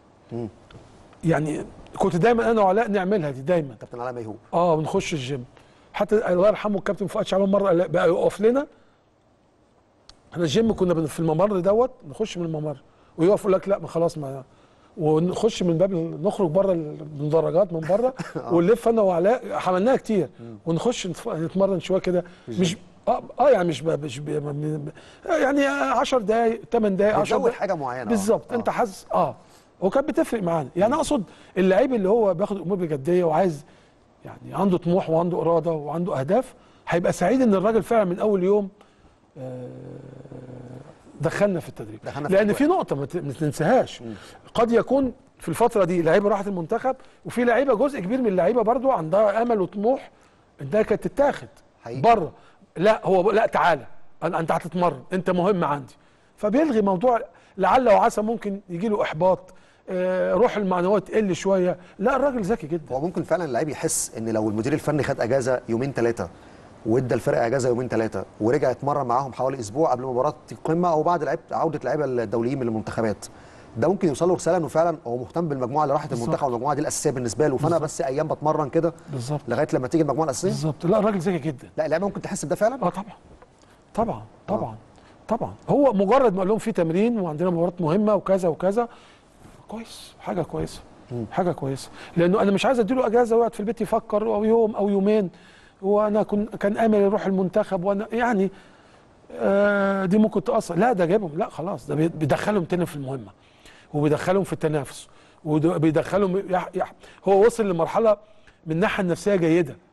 يعني كنت دايما انا وعلاء نعملها دي دايما كابتن علاء ميهوب اه بنخش الجيم حتى الله يرحمه الكابتن فؤاد شعبان مره قال- بقى يقف لنا احنا الجيم كنا بن- في الممر دوت نخش من الممر ويقف يقول لك لا ما خلاص ما ونخش من باب ال- نخرج بره المدرجات من بره ونلف انا وعلاء عملناها كتير ونخش نتف- نتمرن شويه كده مش اه اه يعني مش ب- مش ب- م- م- يعني 10 دقائق 8 دقائق 10 بتزود دقائق حاجه معينه آه. بالظبط آه. انت حاسس اه وكانت بتفرق معانا يعني اقصد اللعيب اللي هو بياخد الامور بجديه وعايز يعني عنده طموح وعنده اراده وعنده اهداف هيبقى سعيد ان الراجل فعلا من اول يوم آه، دخلنا في التدريب دخلنا في لان الأجواء. في نقطه ما ت- ما تنساهاش قد يكون في الفتره دي لعيبه راحت المنتخب وفي لعيبه جزء كبير من اللعيبه برضو عندها امل وطموح انها كانت تتاخد حقيقي. بره لا هو ب- لا تعالى أنا- انت هتتمرن انت مهم عندي فبيلغي موضوع لعل وعسى ممكن يجي له احباط آه، روح المعنويه تقل شويه لا الراجل ذكي جدا هو ممكن فعلا اللعيب يحس ان لو المدير الفني خد اجازه يومين ثلاثه وادى الفرقه اجازه يومين ثلاثه ورجع يتمرن معاهم حوالي اسبوع قبل مباراه القمه او بعد لعيبه عوده لعيبه الدوليين من المنتخبات ده ممكن يوصل له رساله انه فعلا هو مهتم بالمجموعه اللي راحت بالظبط. المنتخب والمجموعه دي الاساسيه بالنسبه له فانا بس ايام بتمرن كده بالظبط لغايه لما تيجي المجموعه الاساسيه بالظبط لا الراجل ذكي جدا لا اللعيبه ممكن تحس بده فعلا اه طبعا طبعا طبعا طبعا هو مجرد ما قال لهم في تمرين وعندنا مباراه مهمه وكذا وكذا كويس حاجه كويسه حاجه كويسه لانه انا مش عايز اديله اجازه ويقعد في البيت يفكر او يوم او يومين وانا كن كان امل يروح المنتخب وانا يعني آه دي ممكن تاثر لا ده جايبهم لا خلاص ده بي- بيدخلهم تاني في المهمه وبيدخلهم في التنافس وبيدخلهم يح يح هو وصل لمرحله من الناحيه النفسيه جيده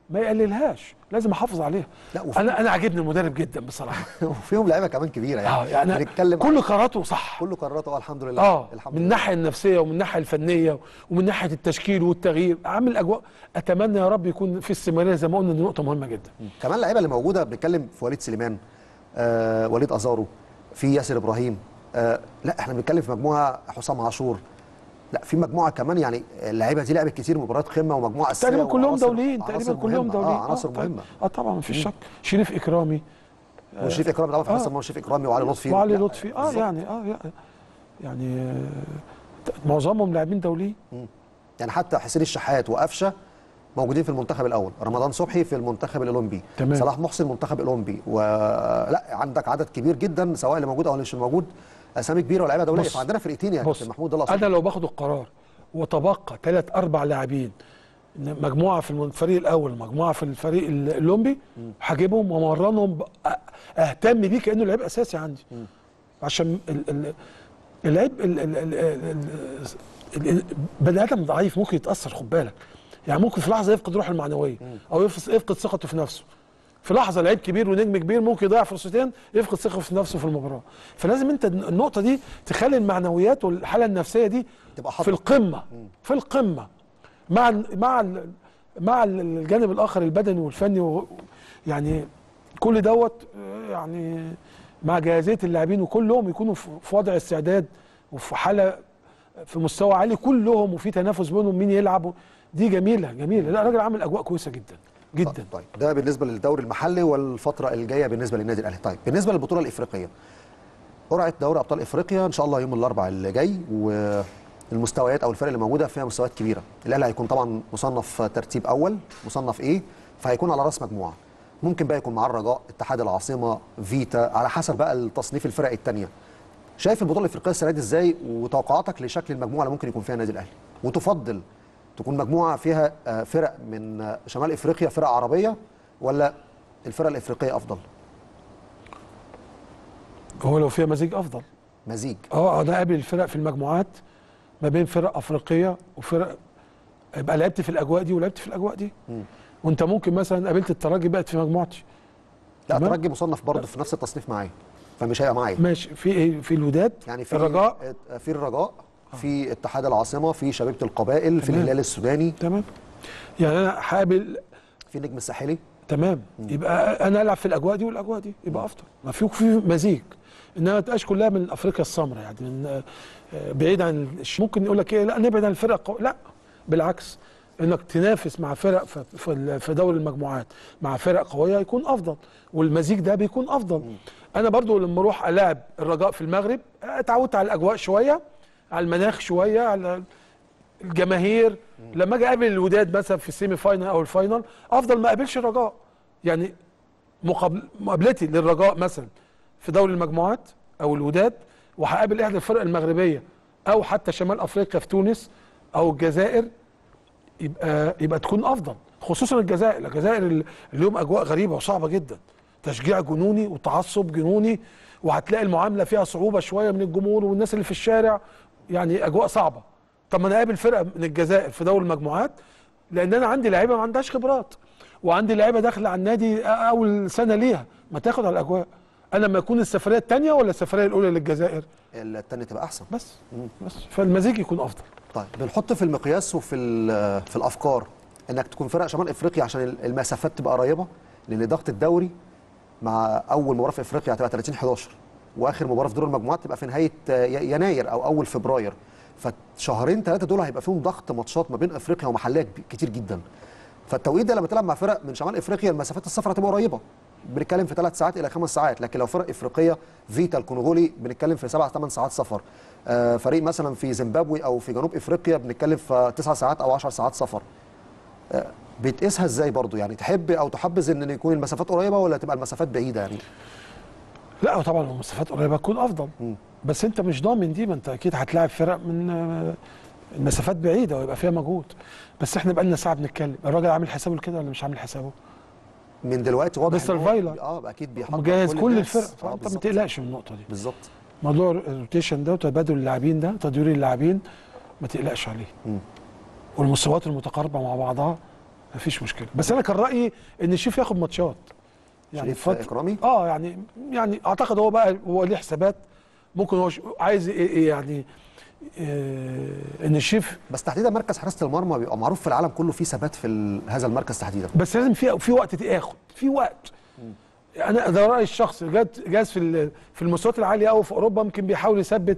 ما يقللهاش لازم احافظ عليها لا، وفي- انا انا عاجبني المدرب جدا بصراحه وفيهم لعيبه كمان كبيره يعني اه يعني بنتكلم كل قراراته صح كله قراراته اه الحمد لله اه الحمد من لله الناحيه النفسيه ومن الناحيه الفنيه ومن ناحيه التشكيل والتغيير عامل اجواء اتمنى يا رب يكون في استمراريه زي ما قلنا دي نقطه مهمه جدا كمان اللعيبه اللي موجوده بنتكلم في وليد سليمان آه وليد ازارو في ياسر ابراهيم آه لا احنا بنتكلم في مجموعه حسام عاشور لا في مجموعه كمان يعني اللعيبه دي لعبت كتير مباريات قمه ومجموعه اساسيه تقريبا كلهم وعناصر- دوليين عناصر تقريبا كلهم مهمة. دوليين اه عناصر طيب. مهمه اه طبعا مفيش شك شريف اكرامي وشريف اكرامي طبعا في آه. حراسه المرمى شريف اكرامي وعلي لطفي وعلي لا، لطفي اه بالظبط. يعني اه يعني يعني آه، معظمهم لاعبين دوليين يعني حتى حسين الشحات وقفشه موجودين في المنتخب الاول رمضان صبحي في المنتخب الاولمبي تمام. صلاح محسن منتخب الاولمبي ولا عندك عدد كبير جدا سواء اللي موجود او اللي مش موجود اسامي كبيره ولاعيبه دوليه بص. فعندنا فرقتين يعني بص كابتن محمود الله انا لو باخد القرار وتبقى ثلاث اربع لاعبين إن مجموعه في الفريق الاول مجموعه في الفريق ال- الاولمبي هجيبهم وامرنهم ب- أ- اهتم بيه كانه لعيب اساسي عندي عشان ال- ال- اللعيب ال- ال- ال- ال- ال- ال- بني ادم ضعيف ممكن يتاثر خد بالك يعني ممكن في لحظه يفقد روحه المعنويه او يفس- يفقد ثقته في نفسه في لحظه لعيب كبير ونجم كبير ممكن يضيع فرصتين يفقد ثقته في نفسه في المباراه فلازم انت النقطه دي تخلي المعنويات والحاله النفسيه دي تبقى في حاضرة. القمه في القمه مع ال مع ال مع ال- الجانب الاخر البدني والفني و يعني كل دوت آه، يعني مع جاهزيه اللاعبين وكلهم يكونوا في في وضع استعداد وفي حاله في مستوى عالي كلهم وفي تنافس بينهم مين يلعب دي جميله جميله لا الراجل عامل اجواء كويسه جدا جدا طيب ده بالنسبه للدوري المحلي والفتره الجايه بالنسبه للنادي الاهلي طيب بالنسبه للبطوله الافريقيه قرعه دوري ابطال افريقيا ان شاء الله يوم الاربعاء اللي جاي والمستويات او الفرق اللي موجوده فيها مستويات كبيره الاهلي هيكون طبعا مصنف ترتيب اول مصنف ايه فهيكون على راس مجموعه ممكن بقى يكون معاه الرجاء اتحاد العاصمه فيتا على حسب بقى التصنيف الفرق الثانيه شايف البطوله الافريقيه السنه دي ازاي وتوقعاتك لشكل المجموعه اللي ممكن يكون فيها النادي الاهلي وتفضل تكون مجموعه فيها آه، فرق من آه، شمال افريقيا فرق عربيه ولا الفرق الافريقيه افضل هو لو فيها مزيج افضل مزيج اه انا قابل الفرق في المجموعات ما بين فرق افريقيه وفرق يبقى لعبت في الاجواء دي ولعبت في الاجواء دي وانت ممكن مثلا قابلت الترجي بقت في مجموعتي لا تمام. ترجي مصنف برضه في نفس التصنيف معايا فمش هيبقى معايا ماشي في إيه؟ في الوداد يعني في الرجاء في الرجاء في اتحاد العاصمه في شبيبه القبائل في تمام. الهلال السوداني تمام يعني انا هقابل في النجم الساحلي تمام يبقى انا العب في الاجواء دي والاجواء دي يبقى افضل ما في في مزيج انما ما تبقاش كلها من افريقيا السمراء يعني من آه، بعيد عن الش- ممكن يقول لك ايه لا نبعد عن الفرق القو... لا بالعكس انك تنافس مع فرق في- في ال- في دوري المجموعات مع فرق قويه يكون افضل والمزيج ده بيكون افضل انا برضو لما اروح العب الرجاء في المغرب اتعودت على الاجواء شويه على المناخ شويه على الجماهير لما اجي اقابل الوداد مثلا في السيمي فاينل او الفاينل افضل ما اقابلش الرجاء يعني مقابل مقابلتي للرجاء مثلا في دوري المجموعات او الوداد وهقابل احدى الفرق المغربيه او حتى شمال افريقيا في تونس او الجزائر يبقى يبقى تكون افضل خصوصا الجزائر الجزائر ال- اليوم اجواء غريبه وصعبه جدا تشجيع جنوني وتعصب جنوني وهتلاقي المعامله فيها صعوبه شويه من الجمهور والناس اللي في الشارع يعني اجواء صعبه طب ما انا اقابل فرقه من الجزائر في دوري المجموعات لان انا عندي لعيبه ما عندهاش خبرات وعندي لعيبه داخله على النادي أ- اول سنه ليها ما تاخد على الاجواء انا لما يكون السفريه الثانيه ولا السفريه الاولى للجزائر التاني تبقى احسن بس بس فالمزيج يكون افضل طيب بنحط في المقياس وفي ال- في الافكار انك تكون فرق شمال افريقيا عشان المسافات تبقى قريبه لان ضغط الدوري مع اول مباراه في افريقيا هتبقى 30 11 واخر مباراه في دور المجموعات تبقى في نهايه آه، ي- يناير او اول فبراير فشهرين ثلاثه دول هيبقى فيهم ضغط ماتشات ما بين افريقيا ومحليه كب- كتير جدا فالتوقيت ده لما تلعب مع فرق من شمال افريقيا المسافات السفر هتبقى قريبه بنتكلم في ثلاث ساعات الى خمس ساعات لكن لو فرق افريقيه فيتا الكونغولي بنتكلم في سبع ثمان ساعات سفر آه، فريق مثلا في زيمبابوي او في جنوب افريقيا بنتكلم في تسع ساعات او 10 ساعات سفر آه، بتقيسها ازاي برضو يعني تحب او تحبذ ان يكون المسافات قريبه ولا تبقى المسافات بعيده يعني لا طبعا المسافات قريبه تكون افضل بس انت مش ضامن دي ما انت اكيد هتلاعب فرق من آه، المسافات بعيده ويبقى فيها مجهود بس احنا بقالنا ساعه بنتكلم الراجل عامل حسابه لكده ولا مش عامل حسابه من دلوقتي واضح مستر إن هو فايلر. اه اكيد بيحضر مجهز كل الناس. الفرق آه، فانت ما بالظبط. تقلقش من النقطه دي بالظبط موضوع الروتيشن ده وتبادل اللاعبين ده تدوير اللاعبين ما تقلقش عليه والمستويات المتقاربه مع بعضها مفيش مشكله بس انا كان رايي ان الشيف ياخد ماتشات شريف إكرامي؟ اه يعني يعني اعتقد هو بقى هو ليه حسابات ممكن هو ش- عايز إيه- إيه يعني آه ان الشيف بس تحديدا مركز حراسه المرمى بيبقى معروف في العالم كله في ثبات في ال- هذا المركز تحديدا بس لازم في في وقت ياخد في وقت انا ده رايي الشخصي جات جاز في ال- في المستويات العاليه قوي في اوروبا يمكن بيحاول يثبت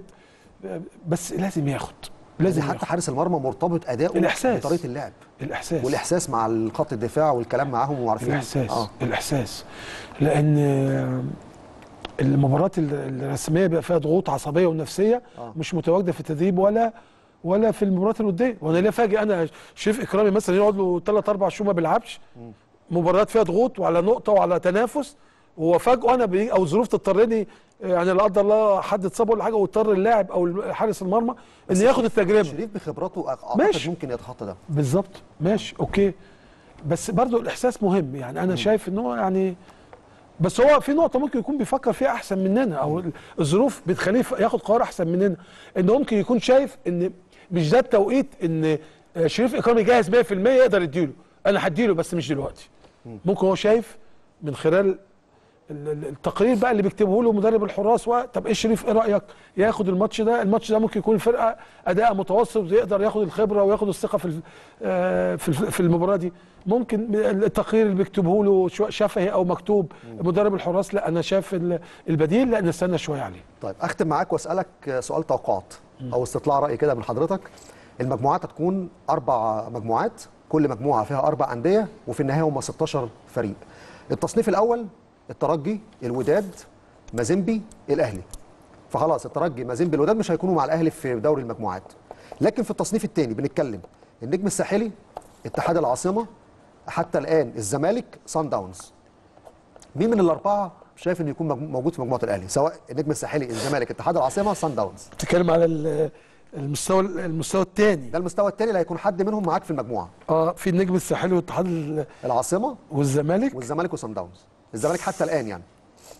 بس لازم ياخد لازم حتى ياخد. حارس المرمى مرتبط اداؤه الإحساس. بطريقه اللعب الاحساس والاحساس مع خط الدفاع والكلام معاهم وعارفين الاحساس اه آه. الاحساس لان آه، المباريات ال- الرسميه بيبقى فيها ضغوط عصبيه ونفسيه آه. آه. مش متواجده في التدريب ولا ولا في المباريات الوديه وانا ليه فاجئ انا شريف اكرامي مثلا يقعد له ثلاث اربع شهور ما بيلعبش مباريات فيها ضغوط وعلى نقطه وعلى تنافس هو فجاه انا بي او ظروف تضطرني يعني لا قدر الله حد اتصاب ولا حاجه واضطر اللاعب او حارس المرمى ان ياخد التجربه شريف بخبراته اعتقد ماشي. ممكن يتخطى ده بالظبط ماشي اوكي بس برضو الاحساس مهم يعني انا شايف ان هو يعني بس هو في نقطه ممكن يكون بيفكر فيها احسن مننا او الظروف بتخليه ياخد قرار احسن مننا انه ممكن يكون شايف ان مش ده التوقيت ان شريف اكرامي جاهز 100% يقدر يديله انا هديله بس مش دلوقتي ممكن هو شايف من خلال ال- ال- التقرير بقى اللي بيكتبه له مدرب الحراس و... طب ايه شريف ايه رايك ياخد الماتش ده الماتش ده ممكن يكون الفرقه اداء متوسط يقدر ياخد الخبره وياخد الثقه في ال- آه، في الف- في المباراه دي ممكن التقرير اللي بيكتبه له شو- شفهي او مكتوب مدرب الحراس لا انا شايف ال- البديل لا نستنى شويه عليه طيب اختم معاك واسالك سؤال توقعات او استطلاع راي كده من حضرتك المجموعات هتكون اربع مجموعات كل مجموعه فيها اربع انديه وفي النهايه هم 16 فريق التصنيف الاول الترجي الوداد مازيمبي الاهلي فخلاص الترجي مازيمبي الوداد مش هيكونوا مع الاهلي في دوري المجموعات لكن في التصنيف الثاني بنتكلم النجم الساحلي اتحاد العاصمه حتى الان الزمالك سان داونز مين من الاربعه شايف انه يكون مجمو- موجود في مجموعه الاهلي سواء النجم الساحلي الزمالك اتحاد العاصمه سان داونز بتتكلم على ال- المستوى المستوى الثاني ده المستوى الثاني اللي هيكون حد منهم معاك في المجموعه اه في النجم الساحلي والاتحاد ال- العاصمه والزمالك والزمالك وسان داونز الزمالك حتى الان يعني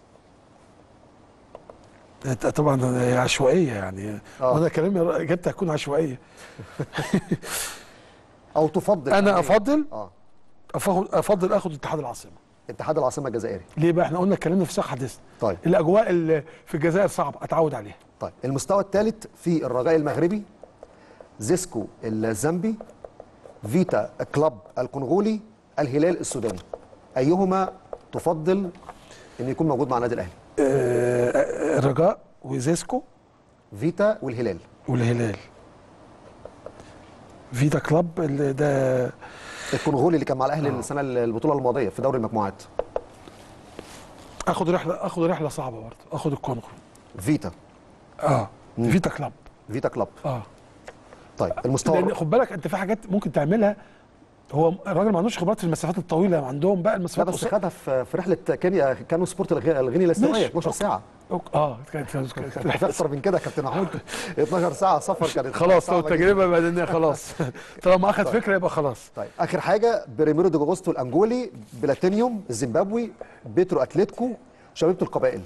طبعا هي عشوائيه يعني آه. وانا كلامي اجابتي هتكون عشوائيه او تفضل انا افضل اه أفضل, افضل اخد اتحاد العاصمه اتحاد العاصمه الجزائري ليه بقى احنا قلنا اتكلمنا في سياق حديث طيب الاجواء اللي في الجزائر صعبه اتعود عليها طيب المستوى الثالث في الرجاء المغربي زيسكو الزامبي فيتا كلاب الكونغولي الهلال السوداني ايهما تفضل ان يكون موجود مع النادي الاهلي آه، الرجاء وزيسكو فيتا والهلال والهلال فيتا كلاب اللي ده الكونغولي اللي كان مع الاهلي السنه البطوله الماضيه في دوري المجموعات اخد رحله اخد رحله صعبه برضه اخد الكونغو فيتا اه فيتا كلاب فيتا كلاب اه طيب المستوى لان خد بالك انت في حاجات ممكن تعملها هو الراجل ما عندوش خبرات في المسافات الطويله عندهم بقى لا المسافات بس القصيرة. خدها في في رحله كينيا كانوا سبورت الغ- الغيني الاستوائيه ماشي. 12 ساعه أوك- اه كانت كانت- في كانت اكتر من كده يا كابتن محمود 12 ساعه سفر كانت خلاص لو صعبة جداً. التجربه بدنيه خلاص طالما اخد فكره يبقى خلاص طيب اخر حاجه بريميرو دي جوستو الانجولي بلاتينيوم الزيمبابوي بيترو اتلتيكو شبيبه القبائل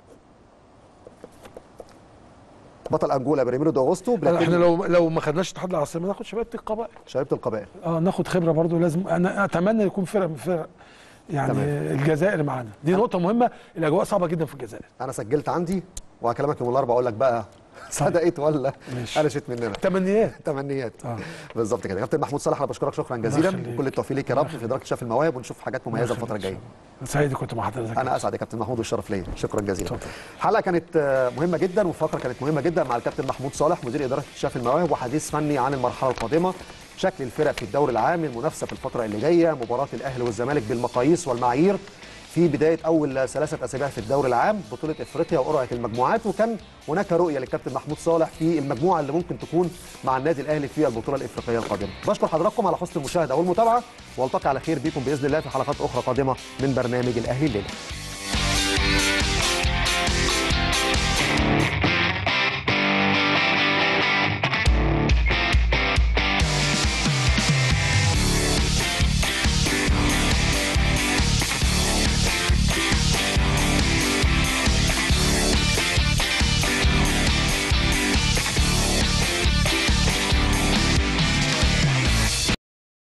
بطل انجولا بريميرو دي جوستو احنا بلاتينيوم لو لو ما خدناش اتحاد العاصمه ناخد شباب القبائل شبيبه القبائل اه ناخد خبره برضو لازم انا اتمنى يكون فرق من فرق يعني تمام. الجزائر معانا دي نقطه مهمه الاجواء صعبه جدا في الجزائر انا سجلت عندي وهكلمك يوم الاربعاء اقول لك بقى صدقت ولا ماشي. قلشت مننا تمنيات تمنيات آه. بالظبط كده كابتن محمود صالح انا بشكرك شكرا جزيلا يخليك. وكل التوفيق ليك يا رب في اداره شاف المواهب ونشوف حاجات مميزه الفتره الجايه سعيد كنت مع حضرتك انا اسعد يا كابتن محمود والشرف ليا شكرا جزيلا اتفضل. حلقه كانت آه، مهمه جدا وفقره كانت مهمه جدا مع الكابتن محمود صالح مدير اداره اكتشاف المواهب وحديث فني عن المرحله القادمه شكل الفرق في الدوري العام المنافسه في الفتره اللي جايه مباراه الاهلي والزمالك بالمقاييس والمعايير في بدايه اول ثلاثه اسابيع في الدوري العام بطوله افريقيا وقرعه المجموعات وكان هناك رؤيه للكابتن محمود صالح في المجموعه اللي ممكن تكون مع النادي الاهلي في البطوله الافريقيه القادمه بشكر حضراتكم على حسن المشاهده والمتابعه والتقي على خير بكم باذن الله في حلقات اخرى قادمه من برنامج الاهلي الليله